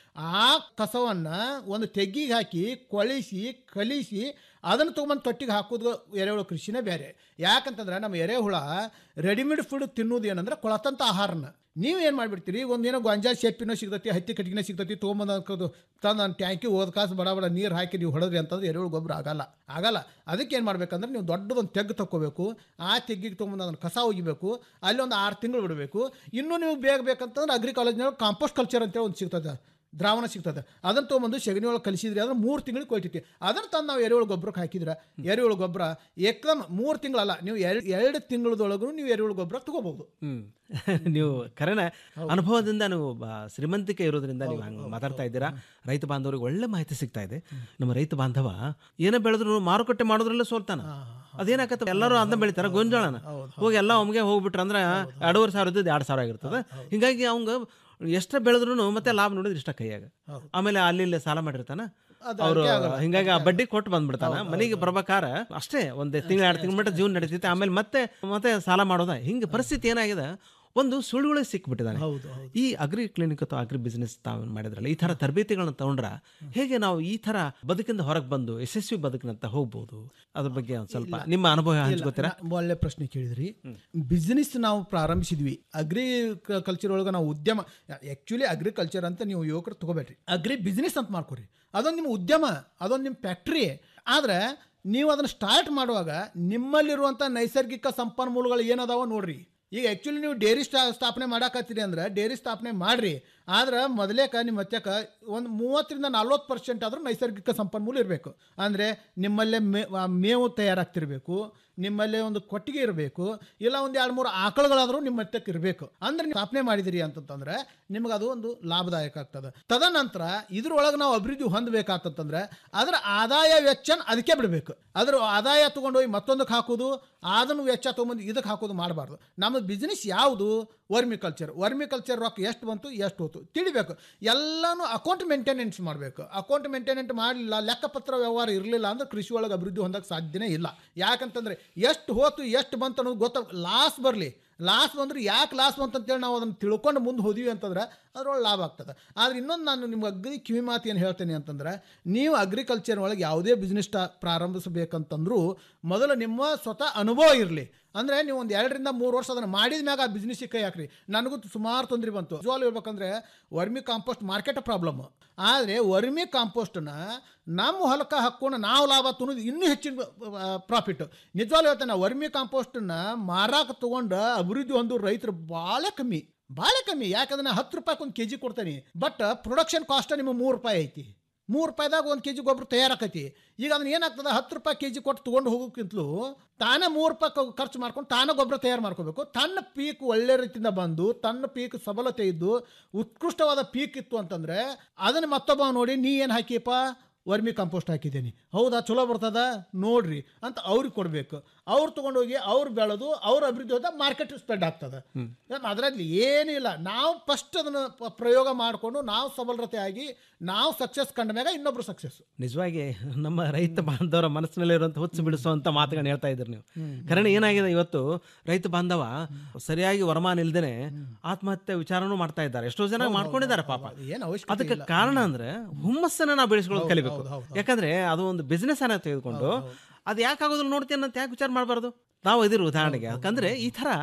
ಆ ಕಸವನ್ನು ಒಂದು ತೆಗ್ಗಿಗೆ ಹಾಕಿ ಕೊಳಿಸಿ ಕಲಿಸಿ ಅದನ್ನು ತೊಗೊಂಬಂದು ತೊಟ್ಟಿಗೆ ಹಾಕೋದು ಎರೆಹುಳು ಕೃಷಿನೇ ಬೇರೆ ಯಾಕಂತಂದ್ರೆ ನಮ್ಮ ಎರೆಹುಳ ರೆಡಿಮೇಡ್ ಫುಡ್ ತಿನ್ನೋದು ಏನಂದ್ರೆ ಕೊಳತಂತ ಆಹಾರನ ನೀವು ಏನು ಮಾಡಿಬಿಡ್ತೀರಿ ಒಂದೇನೋ ಗೊಂಜಾಳ ಶೆಪ್ಪಿನೋ ಸಿಗ್ತೈತಿ ಹತ್ತಿ ಕಟ್ಟಿಗೆನೋ ಸಿಗ್ತೈತಿ ತೊಗೊಂಬಂದು ಹಾಕೋದು ತಂದು ನಾನು ಟ್ಯಾಂಕಿ ಓದ್ ಕಾಸು ಬಡ ಬಡ ನೀರು ಹಾಕಿ ನೀವು ಹೊಡೆದ್ರಿ ಅಂತಂದ್ರೆ ಎರೆಹುಳು ಗೊಬ್ಬರ ಆಗಲ್ಲ ಆಗಲ್ಲ ಅದಕ್ಕೆ ಏನು ಮಾಡ್ಬೇಕಂದ್ರೆ ನೀವು ದೊಡ್ಡದೊಂದು ತೆಗ್ಗು ತಗೋಬೇಕು ಆ ತೆಗ್ಗಿಗೆ ತೊಗೊಂಬಂದು ಅದನ್ನು ಕಸ ಒಗಿಬೇಕು ಅಲ್ಲಿ ಒಂದು ಆರು ತಿಂಗಳು ಬಿಡಬೇಕು ಇನ್ನೂ ನೀವು ಬೇಗ ಬೇಕಂತಂದ್ರೆ ಅಗ್ರಿ ಕಾಲೇಜ್ನಾಗ ಕಾಂಪೋಸ್ಟ್ ಕಲ್ಚರ್ ಅಂತೇಳಿ ಒಂದು ಸಿಗ್ತದೆ ದ್ರಾವಣ ಸಿಗ್ತದೆ ಅದನ್ನು ತೊಗೊಂಬಂದು ಸಗಣಿ ಒಳಗೆ ಕಲಿಸಿದ್ರಿ ಅಂದ್ರೆ ಮೂರು ತಿಂಗಳಿಗೆ ಕೊಯ್ತೈತಿ ಅದನ್ನು ತಂದು ನಾವು ಎರೆಹುಳು ಗೊಬ್ಬರಕ್ಕೆ ಹಾಕಿದ್ರೆ ಎರೆಹುಳು ಗೊಬ್ಬರ ಏಕದಮ್ ಮೂರು ತಿಂಗಳಲ್ಲ ನೀವು ಎರಡು ಎರಡು ತಿಂಗಳದೊಳಗೂ ನೀವು ಎರೆಹುಳು ಗೊಬ್ಬರ ತಗೋಬಹುದು ಹ್ಮ್ ನೀವು ಕರೆನ ಅನುಭವದಿಂದ ನೀವು ಬ- ಶ್ರೀಮಂತಿಕೆ ಇರೋದ್ರಿಂದ ನೀವು ಹಂಗೆ ಮಾತಾಡ್ತಾ ಇದ್ದೀರಾ ರೈತ ಬಾಂಧವರಿಗೆ ಒಳ್ಳೆ ಮಾಹಿತಿ ಸಿಗ್ತಾ ಇದೆ ನಮ್ಮ ರೈತ ಬಾಂಧವ ಏನೇ ಬೆಳೆದ್ರು ಮಾರುಕಟ್ಟೆ ಮಾಡೋದ್ರಲ್ಲೇ ಸೋಲ್ತಾನ ಅದೇನಾಗತ್ತೆ ಎಲ್ಲರೂ ಅನ್ನ ಬೆಳಿತಾರ ಗೊಂಜಾಳನ ಹೋಗಿ ಎಲ್ಲ ಒಮ್ಗೆ ಹೋಗ್ಬಿಟ್ರೆ ಅಂದ್ರೆ ಎರಡೂವರೆ ಸಾವಿರ ಇದ್ದದ್ದು ಎರಡು ಸಾವಿರ ಆಗಿರ್ತದೆ ಹಿಂಗಾಗಿ ಅವಂಗ ಎಷ್ಟ ಬೆಳೆದ್ರು ಮತ್ತೆ ಲಾಭ ನೋಡಿದ್ರೆ ಇಷ್ಟ ಕೈಯಾಗ ಆಮೇಲೆ ಅಲ್ಲಿ ಇಲ್ಲಿ ಸಾಲ ಮಾಡಿರ್ತಾನ ಅದು ಅವರು ಅದಕ್ಕೆ ಆಗಲ್ಲ. ಹಿಂಗಾಗಿ ಆ ಬಡ್ಡಿ ಕೊಟ್ಟು ಬಂದ್ಬಿಡ್ತಾನ ಮನೆಗೆ ಬರ್ಬೇಕಾರ ಅಷ್ಟೇ ಒಂದ್ ತಿಂಗಳ ಎರಡು ತಿಂಗಳ ಮಟ್ಟ ಜೀವನ ನಡೀತೈತೆ ಆಮೇಲೆ ಮತ್ತೆ ಮತ್ತೆ ಸಾಲ ಮಾಡೋದ ಹಿಂಗೆ ಪರಿಸ್ಥಿತಿ ಏನಾಗಿದೆ ಒಂದು ಸುಳುವಳಿ ಸಿಕ್ಬಿಟ್ಟಿದ್ದಾನೆ ಈ ಅಗ್ರಿ ಕ್ಲಿನಿಕ್ ಅಥವಾ ಅಗ್ರಿ ಬಿಸ್ನೆಸ್ ತಾವು ಮಾಡಿದ್ರಲ್ಲ ಈ ತರ ತರಬೇತಿಗಳನ್ನ ತಗೊಂಡ್ರ ಹೇಗೆ ನಾವು ಈ ತರ ಬದುಕಿಂದ ಹೊರಗೆ ಬಂದು ಯಶಸ್ವಿ ಬದುಕಿನಂತ ಹೋಗ್ಬೋದು ಅದ್ರ ಬಗ್ಗೆ ಒಂದ್ ಸ್ವಲ್ಪ ನಿಮ್ಮ ಅನುಭವ ಹಂಚ್ಕೋತೀರಾ ಇಲ್ಲ, ಒಳ್ಳೆ ಪ್ರಶ್ನೆ ಕೇಳಿದ್ರಿ ಬಿಸ್ನೆಸ್ ನಾವು ಪ್ರಾರಂಭಿಸಿದ್ವಿ ಅಗ್ರಿ ಕಲ್ಚರ್ ಒಳಗೆ ನಾವು ಉದ್ಯಮ ಆ್ಯಕ್ಚುಲಿ ಅಗ್ರಿಕಲ್ಚರ್ ಅಂತ ನೀವು ಯುವಕರು ತಗೋಬೇಡ್ರಿ ಅಗ್ರಿ ಬಿಸ್ನೆಸ್ ಅಂತ ಮಾಡ್ಕೊರಿ ಅದೊಂದು ನಿಮ್ಮ ಉದ್ಯಮ ಅದೊಂದು ನಿಮ್ಮ ಫ್ಯಾಕ್ಟ್ರಿ ಆದರೆ ನೀವು ಅದನ್ನು ಸ್ಟಾರ್ಟ್ ಮಾಡುವಾಗ ನಿಮ್ಮಲ್ಲಿರುವಂಥ ನೈಸರ್ಗಿಕ ಸಂಪನ್ಮೂಲಗಳು ಏನದಾವ ನೋಡ್ರಿ ಈಗ ಆ್ಯಕ್ಚುಲಿ ನೀವು ಡೈರಿ ಸ್ಟಾ ಸ್ಥಾಪನೆ ಮಾಡಾಕತ್ತೀರಿ ಅಂದ್ರೆ ಡೈರಿ ಸ್ಥಾಪನೆ ಮಾಡ್ರಿ ಆದ್ರೆ ಮೊದಲೇಕ ನಿಮ್ಮ ಹತ್ಯಕ ಒಂದು ಮೂವತ್ತರಿಂದ ನಲ್ವತ್ತು ಪರ್ಸೆಂಟ್ ಆದರೂ ನೈಸರ್ಗಿಕ ಸಂಪನ್ಮೂಲ ಇರಬೇಕು ಅಂದರೆ ನಿಮ್ಮಲ್ಲೇ ಮೇ ಆ ಮೇವು ತಯಾರಾಗ್ತಿರ್ಬೇಕು ನಿಮ್ಮಲ್ಲೇ ಒಂದು ಕೊಟ್ಟಿಗೆ ಇರಬೇಕು ಇಲ್ಲ ಒಂದು ಎರಡು ಮೂರು ಆಕಳುಗಳಾದರೂ ನಿಮ್ಮ ಹತ್ತಕ್ಕೆ ಇರಬೇಕು ಅಂದ್ರೆ ನೀವು ಸ್ಥಾಪನೆ ಮಾಡಿದಿರಿ ಅಂತಂತಂದ್ರೆ ನಿಮ್ಗೆ ಅದು ಒಂದು ಲಾಭದಾಯಕ ಆಗ್ತದೆ ತದನಂತರ ಇದ್ರೊಳಗೆ ನಾವು ಅಭಿವೃದ್ಧಿ ಹೊಂದಬೇಕಾತಂತಂದ್ರೆ ಅದರ ಆದಾಯ ವೆಚ್ಚನ ಅದಕ್ಕೆ ಬಿಡಬೇಕು ಅದ್ರ ಆದಾಯ ತೊಗೊಂಡೋಗಿ ಮತ್ತೊಂದಕ್ಕೆ ಹಾಕೋದು ಅದನ್ನು ವೆಚ್ಚ ತೊಗೊಂಬಂದು ಇದಕ್ಕೆ ಹಾಕೋದು ಮಾಡಬಾರ್ದು ನಮ್ಮ ಬಿಸ್ನೆಸ್ ಯಾವುದು ವರ್ಮಿ ಕಲ್ಚರ್ ವರ್ಮಿ ಕಲ್ಚರ್ ರೊಕ್ಕ ಎಷ್ಟು ಬಂತು ಎಷ್ಟು ಹೋತು ತಿಳಿಬೇಕು ಎಲ್ಲನೂ ಅಕೌಂಟ್ ಮೇಂಟೆನೆನ್ಸ್ ಮಾಡಬೇಕು ಅಕೌಂಟ್ ಮೇಂಟೆನೆಂಟ್ ಮಾಡಲಿಲ್ಲ ಲೆಕ್ಕಪತ್ರ ವ್ಯವಹಾರ ಇರಲಿಲ್ಲ ಅಂದ್ರೆ ಕೃಷಿ ಒಳಗೆ ಅಭಿವೃದ್ಧಿ ಹೊಂದಕ್ಕೆ ಸಾಧ್ಯನೇ ಇಲ್ಲ ಯಾಕಂತಂದ್ರೆ ಎಷ್ಟು ಹೋತು ಎಷ್ಟು ಬಂತು ಅನ್ನೋದು ಗೊತ್ತ ಲಾಸ್ ಬರಲಿ ಲಾಸ್ ಬಂದ್ರೆ ಯಾಕೆ ಲಾಸ್ ಬಂತು ಅಂತೇಳಿ ನಾವು ಅದನ್ನು ತಿಳ್ಕೊಂಡು ಮುಂದೆ ಹೋದಿವಿ ಅಂತಂದ್ರೆ ಅದ್ರೊಳಗೆ ಲಾಭ ಆಗ್ತದೆ ಆದ್ರೆ ಇನ್ನೊಂದು ನಾನು ನಿಮ್ಗೆ ಅಗ್ರಿ ಕಿವಿ ಮಾತು ಏನು ಹೇಳ್ತೇನೆ ಅಂತಂದ್ರೆ ನೀವು ಅಗ್ರಿಕಲ್ಚರ್ ಒಳಗೆ ಯಾವುದೇ ಬಿಸ್ನೆಸ್ ಸ್ಟಾ ಪ್ರಾರಂಭಿಸಬೇಕಂತಂದ್ರೂ ಮೊದಲು ನಿಮ್ಮ ಸ್ವತಃ ಅನುಭವ ಇರಲಿ ಅಂದರೆ ನೀವು ಒಂದು ಎರಡರಿಂದ ಮೂರು ವರ್ಷ ಅದನ್ನು ಮಾಡಿದ ಮ್ಯಾಗ ಆ ಬಿಸ್ನೆಸ್ಸಿಗೆ ಕೈ ಹಾಕ್ರಿ ನನಗೂ ಸುಮಾರು ತೊಂದರೆ ಬಂತು ನಿಜವಾಗ್ಲೂ ಹೇಳ್ಬೇಕಂದ್ರೆ ವರ್ಮಿ ಕಾಂಪೋಸ್ಟ್ ಮಾರ್ಕೆಟ್ ಪ್ರಾಬ್ಲಮ್ ಆದರೆ ವರ್ಮಿ ಕಾಂಪೋಸ್ಟನ್ನ ನಮ್ಮ ಹೊಲಕ್ಕೆ ಹಾಕ್ಕೊಂಡು ನಾವು ಲಾಭ ತಿನ್ನೋದು ಇನ್ನೂ ಹೆಚ್ಚಿನ ಪ್ರಾಫಿಟ್ ನಿಜವಾಗ್ಲೂ ಹೇಳ್ತೇನೆ ವರ್ಮಿ ಕಾಂಪೋಸ್ಟನ್ನ ಮಾರಾಕ ತೊಗೊಂಡು ಅಭಿವೃದ್ಧಿ ಹೊಂದೋ ರೈತರು ಭಾಳ ಕಮ್ಮಿ ಭಾಳ ಕಮ್ಮಿ ಯಾಕಂದ್ರೆ ನಾ ಹತ್ತು ರೂಪಾಯಿ ಒಂದು ಕೆ ಜಿ ಕೊಡ್ತೇನೆ ಬಟ್ ಪ್ರೊಡಕ್ಷನ್ ಕಾಸ್ಟ್ ನಿಮಗೆ ಮೂರು ರೂಪಾಯಿ ಐತಿ ಮೂರು ರೂಪಾಯಿದಾಗ ಒಂದು ಕೆ ಜಿ ಗೊಬ್ಬರ ತಯಾರಾಕೈತಿ ಈಗ ಅದನ್ನ ಏನಾಗ್ತದೆ ಹತ್ತು ರೂಪಾಯಿ ಕೆ ಜಿ ಕೊಟ್ಟು ತೊಗೊಂಡು ಹೋಗೋಕ್ಕಿಂತಲೂ ತಾನೇ ಮೂರು ರೂಪಾಯಿ ಕ- ಖರ್ಚು ಮಾಡ್ಕೊಂಡು ತಾನೇ ಗೊಬ್ಬರ ತಯಾರು ಮಾಡ್ಕೋಬೇಕು ತನ್ನ ಪೀಕ್ ಒಳ್ಳೆ ರೀತಿಯಿಂದ ಬಂದು ತನ್ನ ಪೀಕ್ ಸಬಲತೆ ಇದ್ದು ಉತ್ಕೃಷ್ಟವಾದ ಪೀಕ್ ಇತ್ತು ಅಂತಂದ್ರೆ ಅದನ್ನ ಮತ್ತೊಬ್ಬ ನೋಡಿ ನೀ ಏನು ಹಾಕಿಯಪ್ಪ ವರ್ಮಿ ಕಾಂಪೋಸ್ಟ್ ಹಾಕಿದ್ದೀನಿ ಹೌದಾ ಚಲೋ ಬರ್ತದ ನೋಡ್ರಿ ಅಂತ ಅವ್ರಿಗೆ ಕೊಡಬೇಕು ಅವ್ರು ತೊಗೊಂಡೋಗಿ ಅವ್ರು ಬೆಳೆದು ಅವ್ರ ಅಭಿವೃದ್ಧಿ ಹೋದ ಮಾರ್ಕೆಟ್ ಸ್ಪ್ರೆಡ್ ಆಗ್ತದೆ ಅದರಲ್ಲಿ ಏನಿಲ್ಲ ನಾವು ಫಸ್ಟ್ ಅದನ್ನು ಪ- ಪ್ರಯೋಗ ಮಾಡಿಕೊಂಡು ನಾವು ಸಬಲತೆ ಆಗಿ ನಾವು ಸಕ್ಸಸ್ ಕಂಡ ಮ್ಯಾಗ ಇನ್ನೊಬ್ರು ಸಕ್ಸಸ್ ನಿಜವಾಗಿ ನಮ್ಮ ರೈತ ಬಾಂಧವರ ಮನಸ್ಸಿನಲ್ಲಿರುವಂಥ ಹುಚ್ಚು ಬಿಡಿಸುವಂತ ಮಾತುಗಳನ್ನ ಹೇಳ್ತಾ ಇದ್ರಿ ನೀವು ಕಾರಣ ಏನಾಗಿದೆ ಇವತ್ತು ರೈತ ಬಾಂಧವ ಸರಿಯಾಗಿ ವರಮಾನ ಇಲ್ದೇನೆ ಆತ್ಮಹತ್ಯೆ ವಿಚಾರನೂ ಮಾಡ್ತಾ ಇದ್ದಾರೆ ಎಷ್ಟೋ ಜನ ಮಾಡ್ಕೊಂಡಿದ್ದಾರೆ ಪಾಪ ಏನು ಅವಶ್ಯಕತೆ ಅದಕ್ಕೆ ಇಲ್ಲ. ಕಾರಣ ಅಂದ್ರೆ ಹುಮ್ಮಸ್ಸನ್ನ ನಾವು ಬೆಳೆಸ್ಕೊಳ್ಳೋದು ಹೌದು, ಕಲಿಬೇಕು ಹೌದು, ಹೌದು, ಯಾಕಂದ್ರೆ ಅದು ಒಂದು ಬಿಸ್ನೆಸ್ ಅನ್ನ ತೆಗೆದುಕೊಂಡು ಅದು ಯಾಕೆ ಆಗೋದಿಲ್ಲ ನೋಡ್ತೀನಿ ಅಂತ ಯಾಕೆ ವಿಚಾರ ಮಾಡಬಾರ್ದು ನಾವು ಇದಿರು ಉದಾಹರಣೆಗೆ ಯಾಕಂದ್ರೆ ಈ ತರ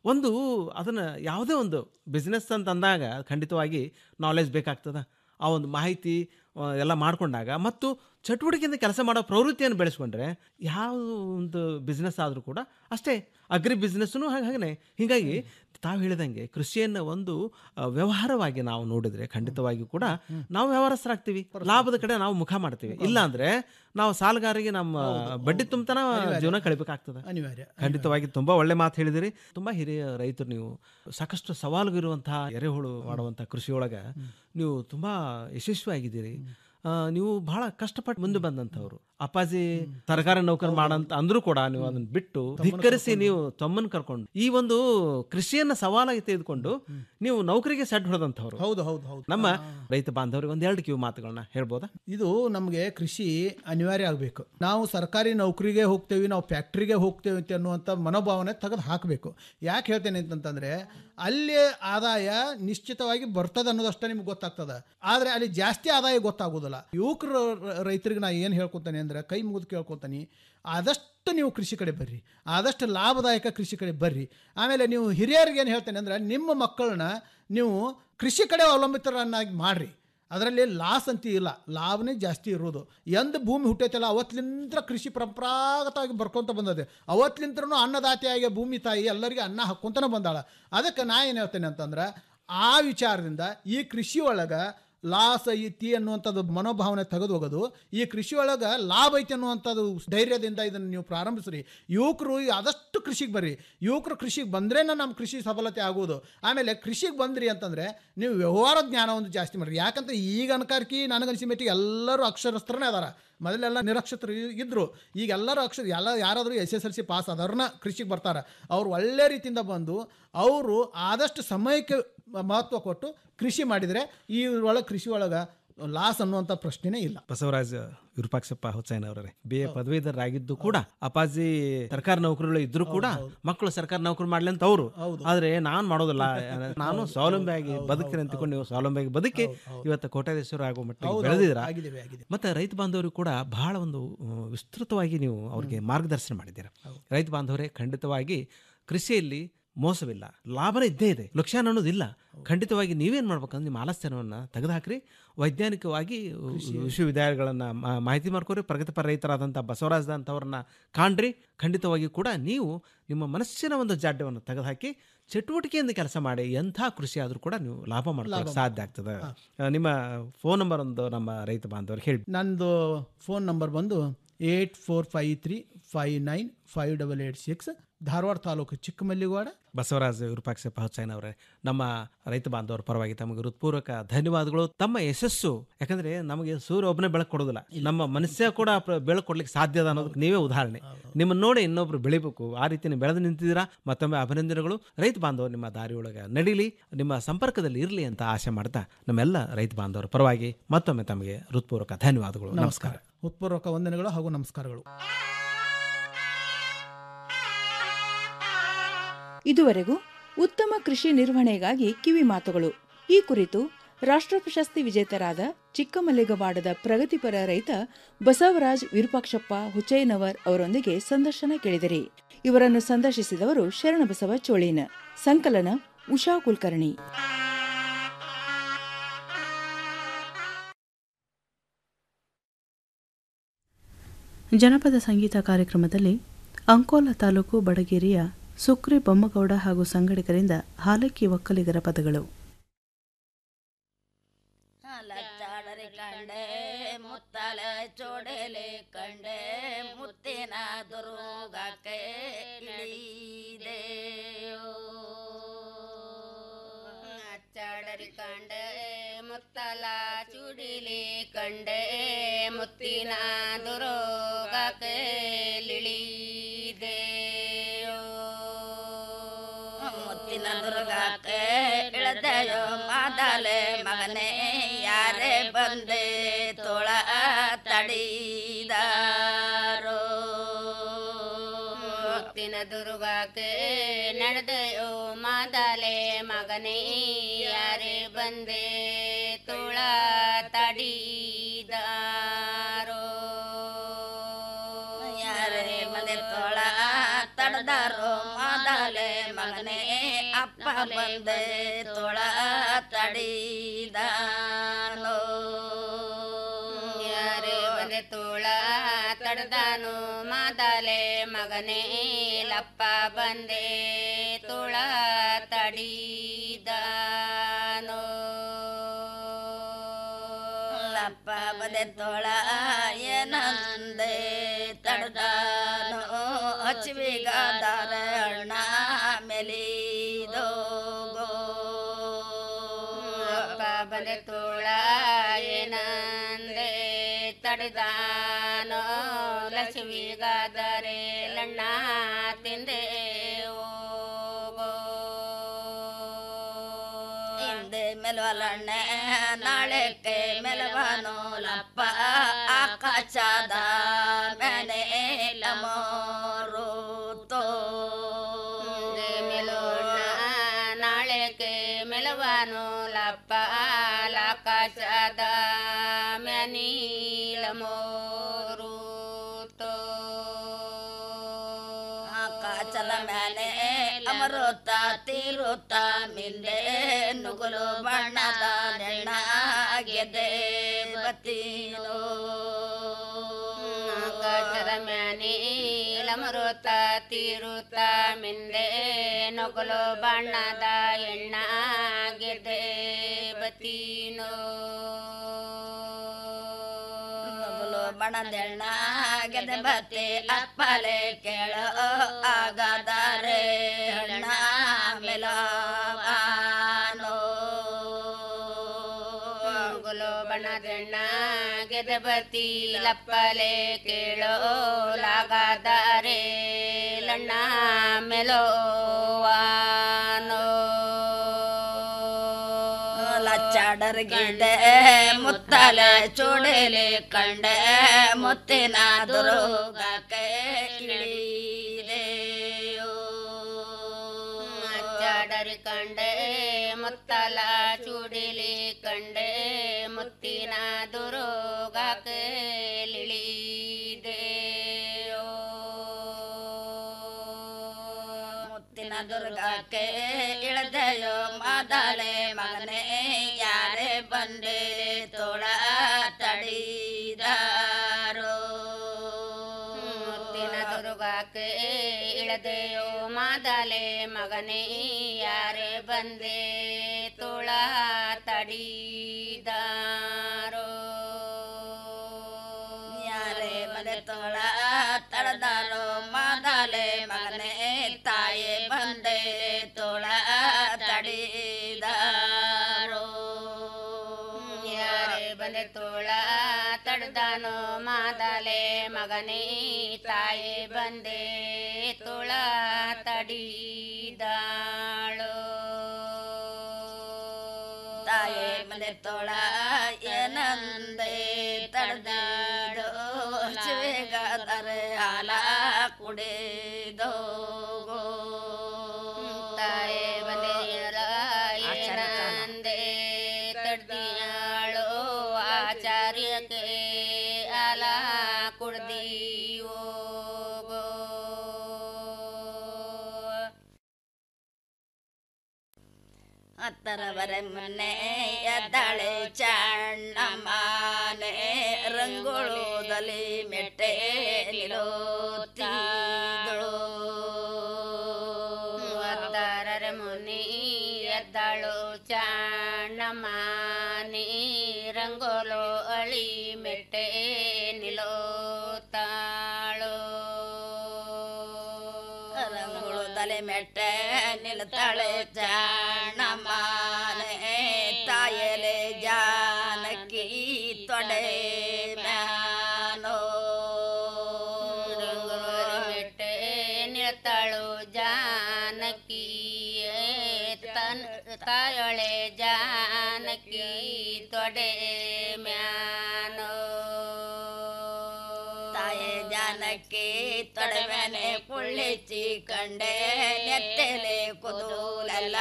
ಒಂದು ಅದನ್ನು ಯಾವುದೇ ಒಂದು ಬಿಸ್ನೆಸ್ ಅಂತ ಅಂದಾಗ ಖಂಡಿತವಾಗಿ ನಾಲೆಜ್ ಬೇಕಾಗ್ತದೆ ಆ ಒಂದು ಮಾಹಿತಿ ಆ, ಎಲ್ಲ ಮಾಡಿಕೊಂಡಾಗ ಮತ್ತು ಚಟುವಟಿಕೆಯಿಂದ ಕೆಲಸ ಮಾಡೋ ಪ್ರವೃತ್ತಿಯನ್ನು ಬೆಳೆಸ್ಕೊಂಡ್ರೆ ಯಾವ ಒಂದು ಬಿಸ್ನೆಸ್ ಆದರೂ ಕೂಡ ಅಷ್ಟೇ ಅಗ್ರಿ ಬಿಸ್ನೆಸ್ನು ಹಾಗೆ ಹಾಗೆ ಹೀಗಾಗಿ ತಾವು ಹೇಳಿದಂಗೆ ಕೃಷಿಯನ್ನು ಒಂದು ಆ, ವ್ಯವಹಾರವಾಗಿ ನಾವು ನೋಡಿದ್ರೆ ಖಂಡಿತವಾಗಿಯೂ ಕೂಡ ನಾವು ವ್ಯವಹಾರಸ್ಥರಾಗ್ತೀವಿ ಲಾಭದ ಕಡೆ ನಾವು ಮುಖ ಮಾಡ್ತೀವಿ ಇಲ್ಲ ಅಂದ್ರೆ ನಾವು ಸಾಲಗಾರರಿಗೆ ನಮ್ಮ ಬಡ್ಡಿ ತುಂಬತನ ಜೀವನ ಕಳಿಬೇಕಾಗ್ತದೆ ಅನಿವಾರ್ಯ ಖಂಡಿತವಾಗಿ ತುಂಬಾ ಒಳ್ಳೆ ಮಾತು ಹೇಳಿದಿರಿ ತುಂಬಾ ಹಿರಿಯ ರೈತರು ನೀವು ಸಾಕಷ್ಟು ಸವಾಲುಗಿರುವಂತಹ ಎರೆಹುಳು ಮಾಡುವಂತಹ ಕೃಷಿಯೊಳಗ ನೀವು ತುಂಬಾ ಯಶಸ್ವಿಯಾಗಿದ್ದೀರಿ ಆ, ನೀವು ಬಹಳ ಕಷ್ಟಪಟ್ಟು ಮುಂದೆ ಬಂದಂಥವ್ರು ಅಪ್ಪಾಜಿ ಸರ್ಕಾರಿ ನೌಕರಿ ಮಾಡಂತ ಅಂದ್ರೂ ಕೂಡ ನೀವು ಅದನ್ನ ಬಿಟ್ಟು ಧಿಕ್ಕರಿಸಿ ನೀವು ತಮ್ಮನ್ ಕರ್ಕೊಂಡು ಈ ಒಂದು ಕೃಷಿಯನ್ನ ಸವಾಲಾಗಿ ತೆಗೆದುಕೊಂಡು ನೀವು ನೌಕರಿಗೆ ಸೆಡ್ ಹೊಡೆದಂಥವ್ರು ಹೌದು ಹೌದು ಹೌದು ನಮ್ಮ ರೈತ ಬಾಂಧವರಿಗೆ ಒಂದೆರಡು ಕಿವಿ ಮಾತುಗಳನ್ನ ಹೇಳ್ಬೋದಾ ಇದು ನಮಗೆ ಕೃಷಿ ಅನಿವಾರ್ಯ ಆಗಬೇಕು ನಾವು ಸರ್ಕಾರಿ ನೌಕರಿಗೆ ಹೋಗ್ತೇವೆ ನಾವು ಫ್ಯಾಕ್ಟ್ರಿಗೆ ಹೋಗ್ತೇವೆ ಅಂತ ಅನ್ನುವಂಥ ಮನೋಭಾವನೆ ತೆಗೆದು ಹಾಕಬೇಕು ಯಾಕೆ ಹೇಳ್ತೇನೆ ಅಂತಂತಂದ್ರೆ ಅಲ್ಲಿ ಆದಾಯ ನಿಶ್ಚಿತವಾಗಿ ಬರ್ತದೆ ಅನ್ನೋದಷ್ಟೇ ನಿಮ್ಗೆ ಗೊತ್ತಾಗ್ತದೆ ಆದರೆ ಅಲ್ಲಿ ಜಾಸ್ತಿ ಆದಾಯ ಗೊತ್ತಾಗೋದಿಲ್ಲ ಯುವಕರ ರೈತರಿಗೆ ನಾ ಏನು ಹೇಳ್ಕೊತಾನೆ ಅಂದ್ರೆ ಕೈ ಮುಗಿದು ಕೇಳ್ಕೊತಾನೆ ಆದಷ್ಟು ನೀವು ಕೃಷಿ ಕಡೆ ಬರ್ರಿ ಆದಷ್ಟು ಲಾಭದಾಯಕ ಕೃಷಿ ಕಡೆ ಬರ್ರಿ ಆಮೇಲೆ ನೀವು ಹಿರಿಯರಿಗೆ ಏನು ಹೇಳ್ತೇನೆ ಅಂದ್ರೆ ನಿಮ್ಮ ಮಕ್ಕಳನ್ನ ನೀವು ಕೃಷಿ ಕಡೆ ಅವಲಂಬಿತರನ್ನಾಗಿ ಮಾಡ್ರಿ ಅದರಲ್ಲಿ ಲಾಸ್ ಅಂತ ಇಲ್ಲ ಲಾಭನೇ ಜಾಸ್ತಿ ಇರೋದು ಎಂದ ಭೂಮಿ ಹುಟ್ಟೈತಲ್ಲ ಅವತ್ತಿನಿಂದ ಕೃಷಿ ಪರಂಪರಾಗತವಾಗಿ ಬರ್ಕೊಂತ ಬಂದದೆ ಅವತ್ತಿನಿಂತ್ರನೂ ಅನ್ನದಾತಿಯಾಗಿ ಭೂಮಿ ತಾಯಿ ಎಲ್ಲರಿಗೆ ಅನ್ನ ಹಾಕ್ಕೊಂತನೇ ಬಂದಾಳ ಅದಕ್ಕೆ ನಾ ಏನು ಹೇಳ್ತೇನೆ ಅಂತಂದ್ರೆ ಆ ವಿಚಾರದಿಂದ ಈ ಕೃಷಿ ಒಳಗೆ ಲಾಸ್ ಐತಿ ಅನ್ನುವಂಥದ್ದು ಮನೋಭಾವನೆ ತೆಗೆದು ಹೋಗೋದು ಈ ಕೃಷಿ ಒಳಗೆ ಲಾಭ ಐತಿ ಅನ್ನುವಂಥದ್ದು ಧೈರ್ಯದಿಂದ ಇದನ್ನು ನೀವು ಪ್ರಾರಂಭಿಸ್ರಿ ಯುವಕರು ಆದಷ್ಟು ಕೃಷಿಗೆ ಬರ್ರಿ ಯುವಕರು ಕೃಷಿಗೆ ಬಂದ್ರೇ ನಮ್ಮ ಕೃಷಿ ಸಫಲತೆ ಆಗುವುದು ಆಮೇಲೆ ಕೃಷಿಗೆ ಬಂದ್ರಿ ಅಂತಂದರೆ ನೀವು ವ್ಯವಹಾರ ಜ್ಞಾನವನ್ನು ಜಾಸ್ತಿ ಮಾಡ್ರಿ ಯಾಕಂದ್ರೆ ಈಗ ಅನ್ಕಾರ್ಕಿ ನನಗನ್ಸಿ ಮಟ್ಟಿಗೆ ಎಲ್ಲರೂ ಅಕ್ಷರಸ್ಥರನೇ ಅದಾರ ಮೊದಲೆಲ್ಲ ನಿರಕ್ಷತರು ಇದ್ದರು ಈಗ ಎಲ್ಲರೂ ಅಕ್ಷರ ಎಲ್ಲ ಯಾರಾದರೂ S S L C pass ಆದವ್ರನ್ನ ಕೃಷಿಗೆ ಬರ್ತಾರೆ ಅವ್ರು ಒಳ್ಳೆ ರೀತಿಯಿಂದ ಬಂದು ಅವರು ಆದಷ್ಟು ಸಮಯಕ್ಕೆ ಮಹತ್ವ ಕೊಟ್ಟು ಕೃಷಿ ಮಾಡಿದರೆ ಈ ಒಳಗೆ ಕೃಷಿ ಒಳಗೆ ಲಾಸ್ ಅನ್ನುವಂಥ ಪ್ರಶ್ನೆನೇ ಇಲ್ಲ ಬಸವರಾಜ್ ವಿರೂಪಾಕ್ಷಪ್ಪ ಹುಸೈನ್ ಅವರೇ ಬಿ ಎ ಪದವೀಧರರಾಗಿದ್ದು ಕೂಡ ಅಪ್ಪಾಜಿ ಸರ್ಕಾರಿ ನೌಕರಿಗಳು ಇದ್ರು ಕೂಡ ಮಕ್ಕಳು ಸರ್ಕಾರಿ ನೌಕರಿ ಮಾಡ್ಲಿ ಅಂತ ಅವರು ಆದ್ರೆ ನಾನ್ ಮಾಡೋದಿಲ್ಲ ನಾನು ಸ್ವಾವಲಂಬಿಯಾಗಿ ಬದುಕ್ತೀನಿ ಅಂತ ತಿಳ್ಕೊಂಡು ನೀವು ಸ್ವಾವಲಂಬಿಯಾಗಿ ಬದುಕಿ ಇವತ್ತು ಕೋಟ್ಯಾಧೀಶ್ವರ ಆಗೋ ಮಟ್ಟಿಗೆ ಹೌದು, ಬೆಳೆದಿದ್ರ ಹೌದು, ಆಗಿದ್ದೇವೆ, ಆಗಿದ್ದೇವೆ. ಮತ್ತೆ ರೈತ ಬಾಂಧವರು ಕೂಡ ಬಹಳ ಒಂದು ಆ, ವಿಸ್ತೃತವಾಗಿ ನೀವು ಅವ್ರಿಗೆ ಮಾರ್ಗದರ್ಶನ ಮಾಡಿದ್ದೀರಾ ರೈತ ಬಾಂಧವರೇ ಖಂಡಿತವಾಗಿ ಕೃಷಿಯಲ್ಲಿ ಮೋಸವಿಲ್ಲ ಲಾಭನೇ ಇದ್ದೇ ಇದೆ ಲಕ್ಷಣ ಅನ್ನೋದಿಲ್ಲ ಖಂಡಿತವಾಗಿ ನೀವೇನು ಮಾಡ್ಬೇಕಂದ್ರೆ ನಿಮ್ಮ ಆಲಸ್ಯವನ್ನು ತೆಗೆದುಹಾಕ್ರಿ ವೈಜ್ಞಾನಿಕವಾಗಿ ವಿಶ್ವವಿದ್ಯಾಲಯಗಳನ್ನು ಮಾಹಿತಿ ಮಾಡ್ಕೊರಿ ಪ್ರಗತಿಪರ ರೈತರಾದಂಥ ಬಸವರಾಜ್ ಅಂತವ್ರನ್ನ ಕಾಣ್ರಿ ಖಂಡಿತವಾಗಿ ಕೂಡ ನೀವು ನಿಮ್ಮ ಮನಸ್ಸಿನ ಒಂದು ಜಾಡ್ಯವನ್ನು ತೆಗೆದುಹಾಕಿ ಚಟುವಟಿಕೆಯಿಂದ ಕೆಲಸ ಮಾಡಿ ಎಂಥ ಕೃಷಿ ಆದರೂ ಕೂಡ ನೀವು ಲಾಭ ಮಾಡ್ಕೊಳ್ಳೋಕೆ ಲಾಭ ಸಾಧ್ಯ ಆಗ್ತದೆ ಆ, ನಿಮ್ಮ ಫೋನ್ ನಂಬರ್ ಒಂದು ನಮ್ಮ ರೈತ ಬಾಂಧವ್ರಿಗೆ ಹೇಳಿ ನಂದು ಫೋನ್ ನಂಬರ್ ಬಂದು eight four five three five nine five double eight six Dharwad taluk Chikkamalligowda Basavaraja Virupakshappa Hussain ಅವರೇ ನಮ್ಮ ರೈತ ಬಾಂಧವರ ಪರವಾಗಿ ತಮಗೆ ಹೃತ್ಪೂರ್ವಕ ಧನ್ಯವಾದಗಳು ತಮ್ಮ ಯಶಸ್ಸು ಯಾಕಂದ್ರೆ ನಮಗೆ ಸೂರ್ಯ ಒಬ್ಬನೇ ಬೆಳಕು ಕೊಡೋದಿಲ್ಲ ನಮ್ಮ ಮನುಷ್ಯ ಕೂಡ ಪ್ರ- ಬೆಳಕು ಕೊಡ್ಲಿಕ್ಕೆ ಸಾಧ್ಯ ಅದ ಅನ್ನೋದಕ್ಕೆ ನೀವೇ ಉದಾಹರಣೆ ನಿಮ್ಮನ್ನ ನೋಡಿ ಇನ್ನೊಬ್ರು ಬೆಳಿಬೇಕು ಆ ರೀತಿ ನೀವು ಬೆಳೆದು ನಿಂತಿದ್ದೀರಾ ಮತ್ತೊಮ್ಮೆ ಅಭಿನಂದನೆಗಳು ರೈತ ಬಾಂಧವರು ನಿಮ್ಮ ದಾರಿಯೊಳಗೆ ನಡೀಲಿ ನಿಮ್ಮ ಸಂಪರ್ಕದಲ್ಲಿ ಇರಲಿ ಅಂತ ಆಸೆ ಮಾಡ್ತಾ ನಮ್ಮೆಲ್ಲ ರೈತ ಬಾಂಧವರ ಪರವಾಗಿ ಮತ್ತೊಮ್ಮೆ ತಮಗೆ ಹೃತ್ಪೂರ್ವಕ ಧನ್ಯವಾದಗಳು ನಮಸ್ಕಾರ ಉತ್ಪೂರ್ವಕ ವಂದನೆಗಳು ಹಾಗೂ ನಮಸ್ಕಾರಗಳು ಇದುವರೆಗೂ ಉತ್ತಮ ಕೃಷಿ ನಿರ್ವಹಣೆಗಾಗಿ ಕಿವಿ ಮಾತುಗಳು ಈ ಕುರಿತು ರಾಷ್ಟ್ರ ಪ್ರಶಸ್ತಿ ವಿಜೇತರಾದ ಚಿಕ್ಕಮಲ್ಲಿಗವಾಡದ ಪ್ರಗತಿಪರ ರೈತ ಬಸವರಾಜ್ ವಿರೂಪಾಕ್ಷಪ್ಪ ಹುಚೈನವರ್ ಅವರೊಂದಿಗೆ ಸಂದರ್ಶನ ಕೇಳಿದಿರಿ ಇವರನ್ನು ಸಂದರ್ಶಿಸಿದವರು ಶರಣಬಸವ ಚೋಳೀನ ಸಂಕಲನ ಉಷಾ ಕುಲಕರ್ಣಿ ಜನಪದ ಸಂಗೀತ ಕಾರ್ಯಕ್ರಮದಲ್ಲಿ ಅಂಕೋಲ ತಾಲೂಕು ಬಡಗೇರಿಯ ಸುಕ್ರಿ ಬೊಮ್ಮಗೌಡ ಹಾಗೂ ಸಂಗಡಿಗರಿಂದ ಹಾಲಕ್ಕಿ ಒಕ್ಕಲಿಗರ ಪದಗಳು ಲಚ್ಚಾಡರಿ ಕಂಡೆ ಮುತ್ತಲ ಚೋಡೆಲೆ ಕಂಡೆ ಮುತ್ತಿನ ದುರುಗಕ್ಕೆ ಇಳಿದೆ ಅಚ್ಚಾಡರಿ ಕಂಡೆ ಮುತ್ತಲ ಚುಡಿಲಿ ಕಂಡೆ ಮುತ್ತಿನ ದುರೋಗಕ್ಕೆ ಇಳಿದೆ ಮುತ್ತಿನ ದುರ್ಗಕ್ಕೆ ಇಳದೆಯೋ ಮಾದಲೆ ಮಗನೇ ಯಾರೇ ಬಂದೆ ತೋಳ ತಡಿದಾರೋ ಮುತ್ತಿನ ದುರ್ಗಕ್ಕೆ ನಡೆದೆಯೋ ಮಾದಲೆ ಮಗನೇ ಯಾರೇ ಬಂದೆ ತೋಳ ತಡಿದಾರೋ ಯಾರೇ ಬಂದೆ ತೋಳ ತಡದಾರೋ ಮಾದಲೆ ಮಗನೇ ಬಂದೆ ತೊಳ ತಡಿದಾನೋ ಯಾರೇ ಬಂದೆ ತೋಳ ತಡ್ದಾನು ಮಾದಲೆ ಮಗನೇ ಲಪ್ಪ ಬಂದೆ ತೋಳ ತಡಿದಾನೋ ಲಪ್ಪ ಬಂದೆ ತೋಳ ಏನಂದೆ ತಡ್ದಾನೋ ಹಚ್ಚುವಿಗಾದಾರ ಅಣ್ಣ ಮೆಲಿದೋಗೋ ಅಪ್ಪ ಬಂದೆ ತೋಳ ಏನಂದೆ ತಡೆದಾನೋ ಲಕ್ಷ್ಮಿಗಾದರೆ ಲಣ್ಣ ತಿಂದೆ ಹೋಗೋ ಹಿಂದೆ ಮೆಲುವಲಣ್ಣೆ ನಾಳೆಕ್ಕೆ ಮೆಲುವನು ಲಪ್ಪ ಆಕಾಶದ ಮನೆ ಲಮೋರುತೋ ಮೆಲುವಣ್ಣ ನಾಳೆಗೆ ಮೆಲುವನು ಲಪ್ಪ ಆಕಾಶದ ಮ್ಯಾನೀಲ ಮೋರುತೋ ಆಕಾಶದ ಮ್ಯಾಲೆ ಅಮರುತ್ತ ತೀರುತ್ತ ಮಿಂದೆ ನುಗುಲು ಬಣ್ಣದ ನೆಣ್ಣ ಗೆದೆ ಬತ್ತೀನೋ ಆಕಾಶದ ಮ್ಯಾನೆ ಅಮರುತ್ತ ತೀರುತ್ತ ಮಿಂದೆ ನುಗುಲು ಬಣ್ಣದ ಎಣ್ಣ ಗೆದೆ ಬತ್ತೀನೋ ನುಗುಲು ಬಣ್ಣದೆಣ್ಣ ಗೆದೆ ಬತ್ತಿ ಅಪ್ಪಲೆ ಕೇಳೋ ಆಗದಾರೆ ಹಣ್ಣ ಮೆಲವಾನೋ ಗುಲು ಬಣ್ಣದಣ್ಣ ಗೆದೆ ಬತ್ತಿ ಲಪ್ಪಲೆ ಕೇಳೋ ಲಾಗದಾರೆ ಲಣ್ಣ ಮೆಲೋವಾನೋ ಲಚ್ಚಾಡರ್ಗಿಡೆ ಮುತ್ತಲೆ ಚೂಡಲೆ ಕಂಡೆ ಮುತ್ತಿನ ದುರುಗಕ್ಕೆ ಇಳಿದೆಯೋ ಅಚ್ಚಾಡರಿ ಕಂಡೆ ಮುತ್ತಲ ಚೂಡಿಲಿ ಕಂಡೆ ಮುತ್ತಿನ ದುರುಗಕ್ಕೆ ಇಳಿದೆಯೋ ಮುತ್ತಿನ ದುರ್ಗಕ್ಕೆ ಇಳದೆಯೋ ಮಾದಲೆ ಮಗನೇ ಯಾರೇ ಬಂದೆ ತೋಳ ತಡಿದಾರೋ ಮುತ್ತಿನ ದುರ್ಗಕ್ಕೆ ಇಳದೆಯೋ ಮಾದಲೆ ಮಗನೇ ಯಾರೇ ಬಂದೆ ತೋಳ ತಡಿದಾರೋ ಯಾರೇ ಬಂದೆ ತೋಳ ತಡದಾರೋ ಮಾದಲೆ ಮಗನೇ ತಾಯೇ ಬಂದೆ ತೋಳ ತಡಿದಾರೋ ಯಾರೇ ಬಂದೆ ತೋಳ ತಡ್ದಾನೋ ಮಾದಲೆ ಮಗನೇ ತಾಯೇ ಬಂದೆ ತೋಳ ತಡಿದಾಳೋ ತಾಯೇ ಬಂದೆ ತೋಳ ಏನಂದೆ ತಡ್ದಾಡೋ ಶಿವೇಗಾದರೆ ಹಾಲ ಕುಡಿದೋ ತಾಯೇ ಬಂದೆಯರ ಏನಂದೆ ತಡ್ದಿಯಾಳೋ ಆಚಾರ್ಯಕ್ಕೆ ಅಲ ಕುಡ್ದಿಯೋ ಹತ್ತರವರೆ ಮೊನ್ನೆ ಎದ್ದಾಳೆ ಚಣ್ಣಮ್ಮನೆ ರಂಗುಳುದಲ್ಲಿ ಮೆಟ್ಟೆ ನಿಲೋತಿದಳು ಹತ್ತರರೆ ಮುನಿ ಎದ್ದಾಳು ಚಣ್ಣಮ್ಮನೆ ರಂಗೋಲು ಅಳಿ ಮೆಟ್ಟೆ ನಿಲೋತಾಳು ರಂಗುಳು ತಲೆ ಮೆಟ್ಟೆ ನಿಲ್ತಾಳೆ ಜಾಣಮಾನೆ ತಾಯಲೆ ಜಾನಕಿ ತೊಡೆ ಮ್ಯಾನೋ ರಂಗುಳು ಮೆಟ್ಟೆ ನಿಲ್ತಾಳು ಜಾನಕಿ ತನ್ ತಾಯೊಳೆ ಜಾನಕಿ ತೊಡೆ ಮ್ಯಾನೋ ತಾಯೆ ಜಾನಕಿ ತೊಡವೆನೆ ಕುಳ್ಳಿಚ್ಚಿ ಕಂಡೆ ನೆತ್ತಲೆ ಕುದೂಲೆಲ್ಲ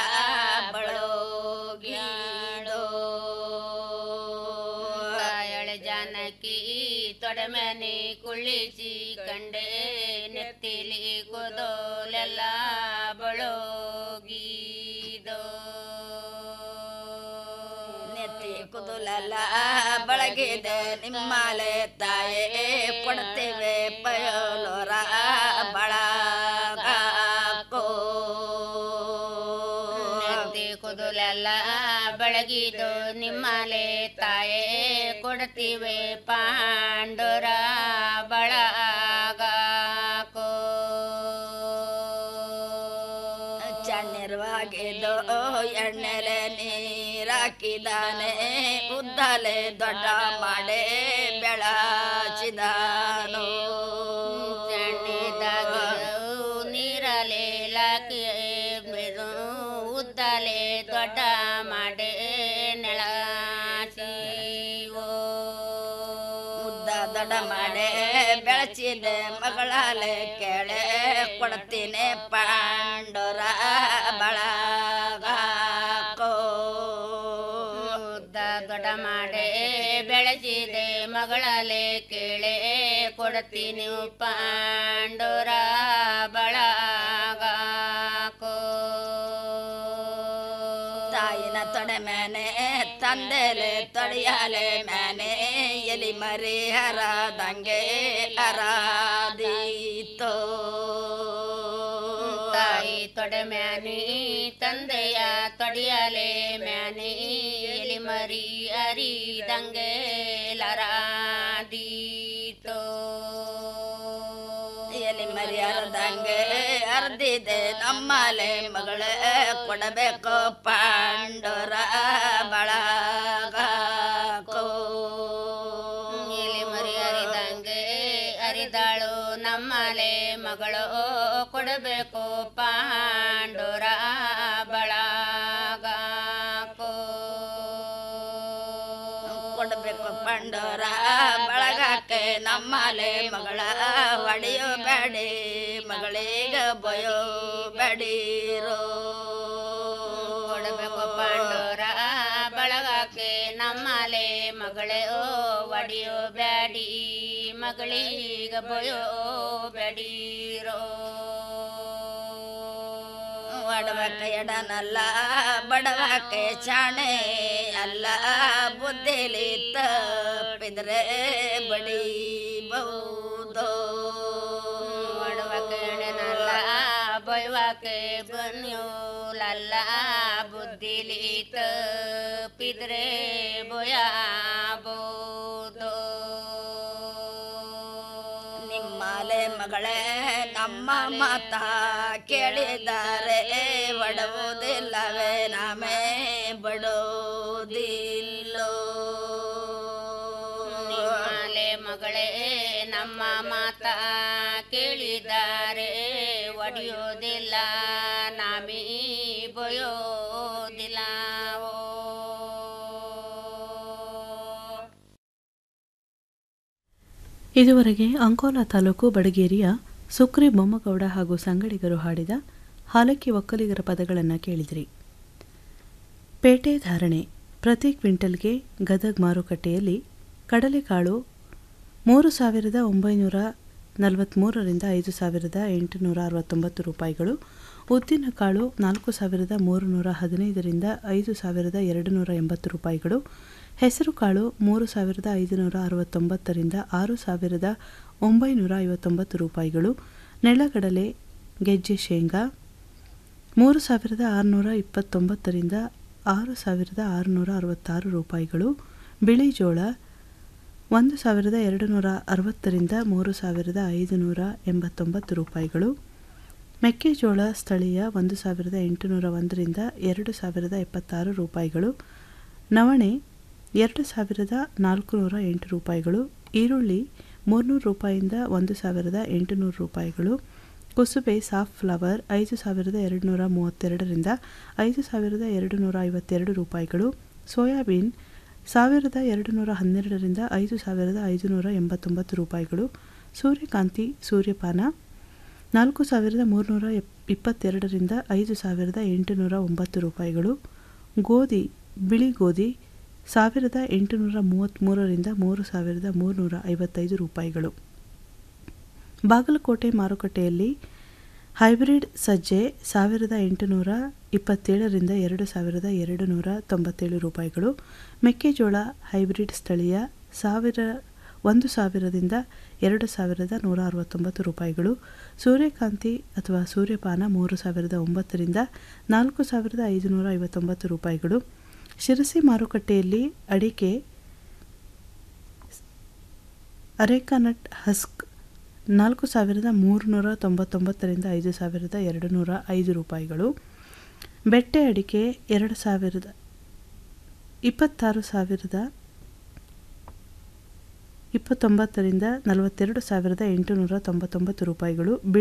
ಬಳೋಗಿಡೋ ತಾಯಳೆ ಜಾನಕಿ ತೊಡಮೆನೆ ಕುಳ್ಳಿಸಿ ಕಂಡೆ ನೆತ್ತಿಲಿ ಕುದೋಲೆಲ್ಲ ಬಳೋಗಿದೋ ಬಳಗಿದೆ ನಿಮ್ಮಲೆ ತಾಯೇ ಕೊಡ್ತೇವೆ ಪಯೋಲೋರ ಬಳಗಾಕೋ ನೆತ್ತಿ ಕುದುಲೆಲ್ಲ ಬೆಳಗಿದು ನಿಮ್ಮಲೆ ತಾಯೇ ಕೊಡ್ತೀವಿ ಪಾಂಡುರ ಬಳಗಾಕೋ ಚಣ್ಣಿರುವಾಗಿದ್ದು ಎಣ್ಣೆಲೆ ನೀರಾಕಿದಾನೆ ಉದ್ದಲೆ ದೊಡ್ಡ ಮಾಡೆ ಬೆಳಚಿದಾನು ಚಣ್ಣಿದಾಗ ನೀರಲೆ ಲಾಕಿ ಬಿಡು ಉದ್ದಲೆ ದೊಡ್ಡ ಮಾಡೆ ನೆಳಚಿವೋ ಉದ್ದ ದೊಡ್ಡ ಮಾಡೆ ಬೆಳಚಿದೆ ಮಗಳಲೆ ಕೆಳೆ ಕೊಡ್ತೀನಿ ಪಾಂಡುರ ಬಳಗಾಕೋ ಉದ್ದ ದೊಡ್ಡ ಮಾಡೆ ಬೆಳೆಸಿದೆ ಮಗಳಲೆ ಕೇಳೆ ಕೊಡ್ತೀನಿ ಪಾಂಡುರ ಬಳಗಾಕೋ ತಾಯಿನ ತೊಡೆ ಮೇನೆ ತಂದೆಲೆ ತೊಡೆಯಾಲೆ ಮೇನೆ ಎಲಿ ಮರಿ ಹರದಂಗೆ ಹರಾದೀತೋ ತಾಯಿ ತೊಡೆ ಮ್ಯಾನಿ ತಂದೆಯ ತೊಡೆಯಲೆ ಮ್ಯಾನಿ ಎಲಿ ಮರಿ ಅರಿದಂಗೆ ಲರಾದೀತೋ ಎಲಿ ಮರಿ ಹರದಂಗೆ ಅರ್ದಿದೆ ನಮ್ಮಲೆ ಮಗಳೇ ಕೊಡಬೇಕು ಪಾಂಡುರ ಬಳಗಾಕೋ ಎಲಿ ಮರಿ ಅರಿದಂಗೆ ಅರಿದಾಳು ನಮ್ಮಲೆ ಮಗಳು ಕೊಡಬೇಕು ಪಾಂಡುರ ಬಳಗಾಕೋ ಕೊಡಬೇಕು ಪಾಂಡುರ ಬಳಗಕ್ಕೆ ನಮ್ಮಲೆ ಮಗಳ ಒಡೆಯೋ ಬೇಡಿ ಮಗಳೀಗ ಬಯೋ ಬೇಡಿರೋ ಕೊಡಬೇಕು ಪಾಂಡುರ ಬಳಗಕ್ಕೆ ನಮ್ಮಲೆ ಮಗಳೇ ಓ ಒಡೆಯೋ ಬ್ಯಾಡಿ ಮಗಳೀಗ ಬಯೋ ಬೇಡಿರೋ ಒಡವಕ್ಕೆ ಎಡನಲ್ಲ ಬಡವಕ್ಕೆ ಚಾಣೆ ಅಲ್ಲ ಬುದ್ಧಿಲಿ ತಪ್ಪಿದ್ರೆ ಬಡಿಬಹುದು ಒಡವಕ್ಕೆ ಎಡನಲ್ಲ ಬೈವಕ್ಕೆ ಬನ್ಯೂಲಲ್ಲ ಬುದ್ಧಿಲಿ ತಪ್ಪಿದ್ರೆ ಬೊಯಬಹುದು ನಿಮ್ಮಲೆ ಮಗಳೇ ನಮ್ಮ ಮಾತ ಕೇಳಿದರೆ ಬಡುವುದಿಲ್ಲವೇ ನಾಮೇ ಬಡುವುದಿಲ್ಲೋ ನಿಮ್ಮಲೆ ಮಗಳೇ ನಮ್ಮ ಮಾತ ಕೇಳಿದರೆ ಒಡೆಯೋದಿಲ್ಲ ನಾಮೀ ಬೊಯೋದಿಲ್ಲವೋ ಇದುವರೆಗೆ ಅಂಕೋಲಾ ತಾಲೂಕು ಬಡಗೇರಿಯ ಸುಕ್ರಿ ಬೊಮ್ಮಗೌಡ ಹಾಗೂ ಸಂಗಡಿಗರು ಹಾಡಿದ ಹಾಲಕ್ಕಿ ಒಕ್ಕಲಿಗರ ಪದಗಳನ್ನು ಕೇಳಿದಿರಿ ಪೇಟೆ ಧಾರಣೆ ಪ್ರತಿ ಕ್ವಿಂಟಲ್ಗೆ ಗದಗ್ ಮಾರುಕಟ್ಟೆಯಲ್ಲಿ ಕಡಲೆಕಾಳು ಮೂರು ಸಾವಿರದ ಒಂಬೈನೂರ ನಲವತ್ತ್ಮೂರರಿಂದ ಐದು ಸಾವಿರದ ಎಂಟುನೂರ ಅರವತ್ತೊಂಬತ್ತು ರೂಪಾಯಿಗಳು ಉದ್ದಿನಕಾಳು ನಾಲ್ಕು ಸಾವಿರದ ಮೂರುನೂರ ಹದಿನೈದರಿಂದ ಐದು ಸಾವಿರದ ಎರಡು ನೂರ ಎಂಬತ್ತು ರೂಪಾಯಿಗಳು ಹೆಸರುಕಾಳು ಮೂರು ಸಾವಿರದ ಐದುನೂರ ಅರವತ್ತೊಂಬತ್ತರಿಂದ ಆರು ಸಾವಿರದ ಒಂಬೈನೂರ ಐವತ್ತೊಂಬತ್ತು ರೂಪಾಯಿಗಳು ನೆಲಗಡಲೆ ಗೆಜ್ಜೆ ಶೇಂಗಾ ಮೂರು ಸಾವಿರದ ಆರುನೂರ ಇಪ್ಪತ್ತೊಂಬತ್ತರಿಂದ ಆರು ಸಾವಿರದ ಆರುನೂರ ಅರವತ್ತಾರು ರೂಪಾಯಿಗಳು ಬಿಳಿ ಜೋಳ ಒಂದು ಸಾವಿರದ ಎರಡು ನೂರ ಅರವತ್ತರಿಂದ ಮೂರು ಸಾವಿರದ ಐದುನೂರ ಎಂಬತ್ತೊಂಬತ್ತು ರೂಪಾಯಿಗಳು ಮೆಕ್ಕೆಜೋಳ ಸ್ಥಳೀಯ ಒಂದು ಸಾವಿರದ ಎಂಟುನೂರ ಒಂದರಿಂದ ಎರಡು ಸಾವಿರದ ಎಪ್ಪತ್ತಾರು ರೂಪಾಯಿಗಳು ನವಣೆ ಎರಡು ಸಾವಿರದ ನಾಲ್ಕುನೂರ ಎಂಟು ರೂಪಾಯಿಗಳು ಈರುಳ್ಳಿ ಮೂರುನೂರು ರೂಪಾಯಿಯಿಂದ ಒಂದು ಸಾವಿರದ ಎಂಟುನೂರು ರೂಪಾಯಿಗಳು ಕುಸುಬೆ ಸಾಫ್ಟ್ ಫ್ಲವರ್ ಐದು ಸಾವಿರದ ಎರಡು ನೂರ ಮೂವತ್ತೆರಡರಿಂದ ಐದು ಸಾವಿರದ ಎರಡು ನೂರ ಐವತ್ತೆರಡು ರೂಪಾಯಿಗಳು ಸೋಯಾಬೀನ್ ಸಾವಿರದ ಎರಡು ನೂರ ಹನ್ನೆರಡರಿಂದ ಐದು ಸಾವಿರದ ಐದುನೂರ ಎಂಬತ್ತೊಂಬತ್ತು ರೂಪಾಯಿಗಳು ಸೂರ್ಯಕಾಂತಿ ಸೂರ್ಯಪಾನ ನಾಲ್ಕು ಸಾವಿರದ ಮೂರುನೂರ ಎಪ್ ಇಪ್ಪತ್ತೆರಡರಿಂದ ಐದು ಸಾವಿರದ ಎಂಟುನೂರ ಒಂಬತ್ತು ರೂಪಾಯಿಗಳು ಗೋಧಿ ಬಿಳಿ ಗೋಧಿ ಸಾವಿರದ ಎಂಟುನೂರ ಮೂವತ್ತ್ಮೂರರಿಂದ ಮೂರು ಸಾವಿರದ ಮೂರುನೂರ ಐವತ್ತೈದು ರೂಪಾಯಿಗಳು ಬಾಗಲಕೋಟೆ ಮಾರುಕಟ್ಟೆಯಲ್ಲಿ ಹೈಬ್ರಿಡ್ ಸಜ್ಜೆ ಸಾವಿರದ ಎಂಟುನೂರ ಇಪ್ಪತ್ತೇಳರಿಂದ ಎರಡು ಸಾವಿರದ ಎರಡು ನೂರ ತೊಂಬತ್ತೇಳು ರೂಪಾಯಿಗಳು ಮೆಕ್ಕೆಜೋಳ ಹೈಬ್ರಿಡ್ ಸ್ಥಳೀಯ ಸಾವಿರ ಒಂದು ಸಾವಿರದಿಂದ ಎರಡು ಸಾವಿರದ ನೂರ ಅರವತ್ತೊಂಬತ್ತು ರೂಪಾಯಿಗಳು ಸೂರ್ಯಕಾಂತಿ ಅಥವಾ ಸೂರ್ಯಪಾನ ಮೂರು ಸಾವಿರದ ಒಂಬತ್ತರಿಂದ ನಾಲ್ಕು ಸಾವಿರದ ಐದುನೂರ ಐವತ್ತೊಂಬತ್ತು ರೂಪಾಯಿಗಳು ಶಿರಸಿ ಮಾರುಕಟ್ಟೆಯಲ್ಲಿ ಅಡಿಕೆ ಅರೇಕಾನಟ್ ಹಸ್ಕ್ ನಾಲ್ಕು ಸಾವಿರದ ಮೂರುನೂರ ತೊಂಬತ್ತೊಂಬತ್ತರಿಂದ ಐದು ಸಾವಿರದ ಎರಡು ನೂರ ಐದು ರೂಪಾಯಿಗಳು ಬೆಟ್ಟೆ ಅಡಿಕೆ ಎರಡು ಸಾವಿರದ ಇಪ್ಪತ್ತಾರು ಸಾವಿರದ ಇಪ್ಪತ್ತೊಂಬತ್ತರಿಂದ ನಲವತ್ತೆರಡು ಸಾವಿರದ ಎಂಟುನೂರ ತೊಂಬತ್ತೊಂಬತ್ತು ರೂಪಾಯಿಗಳು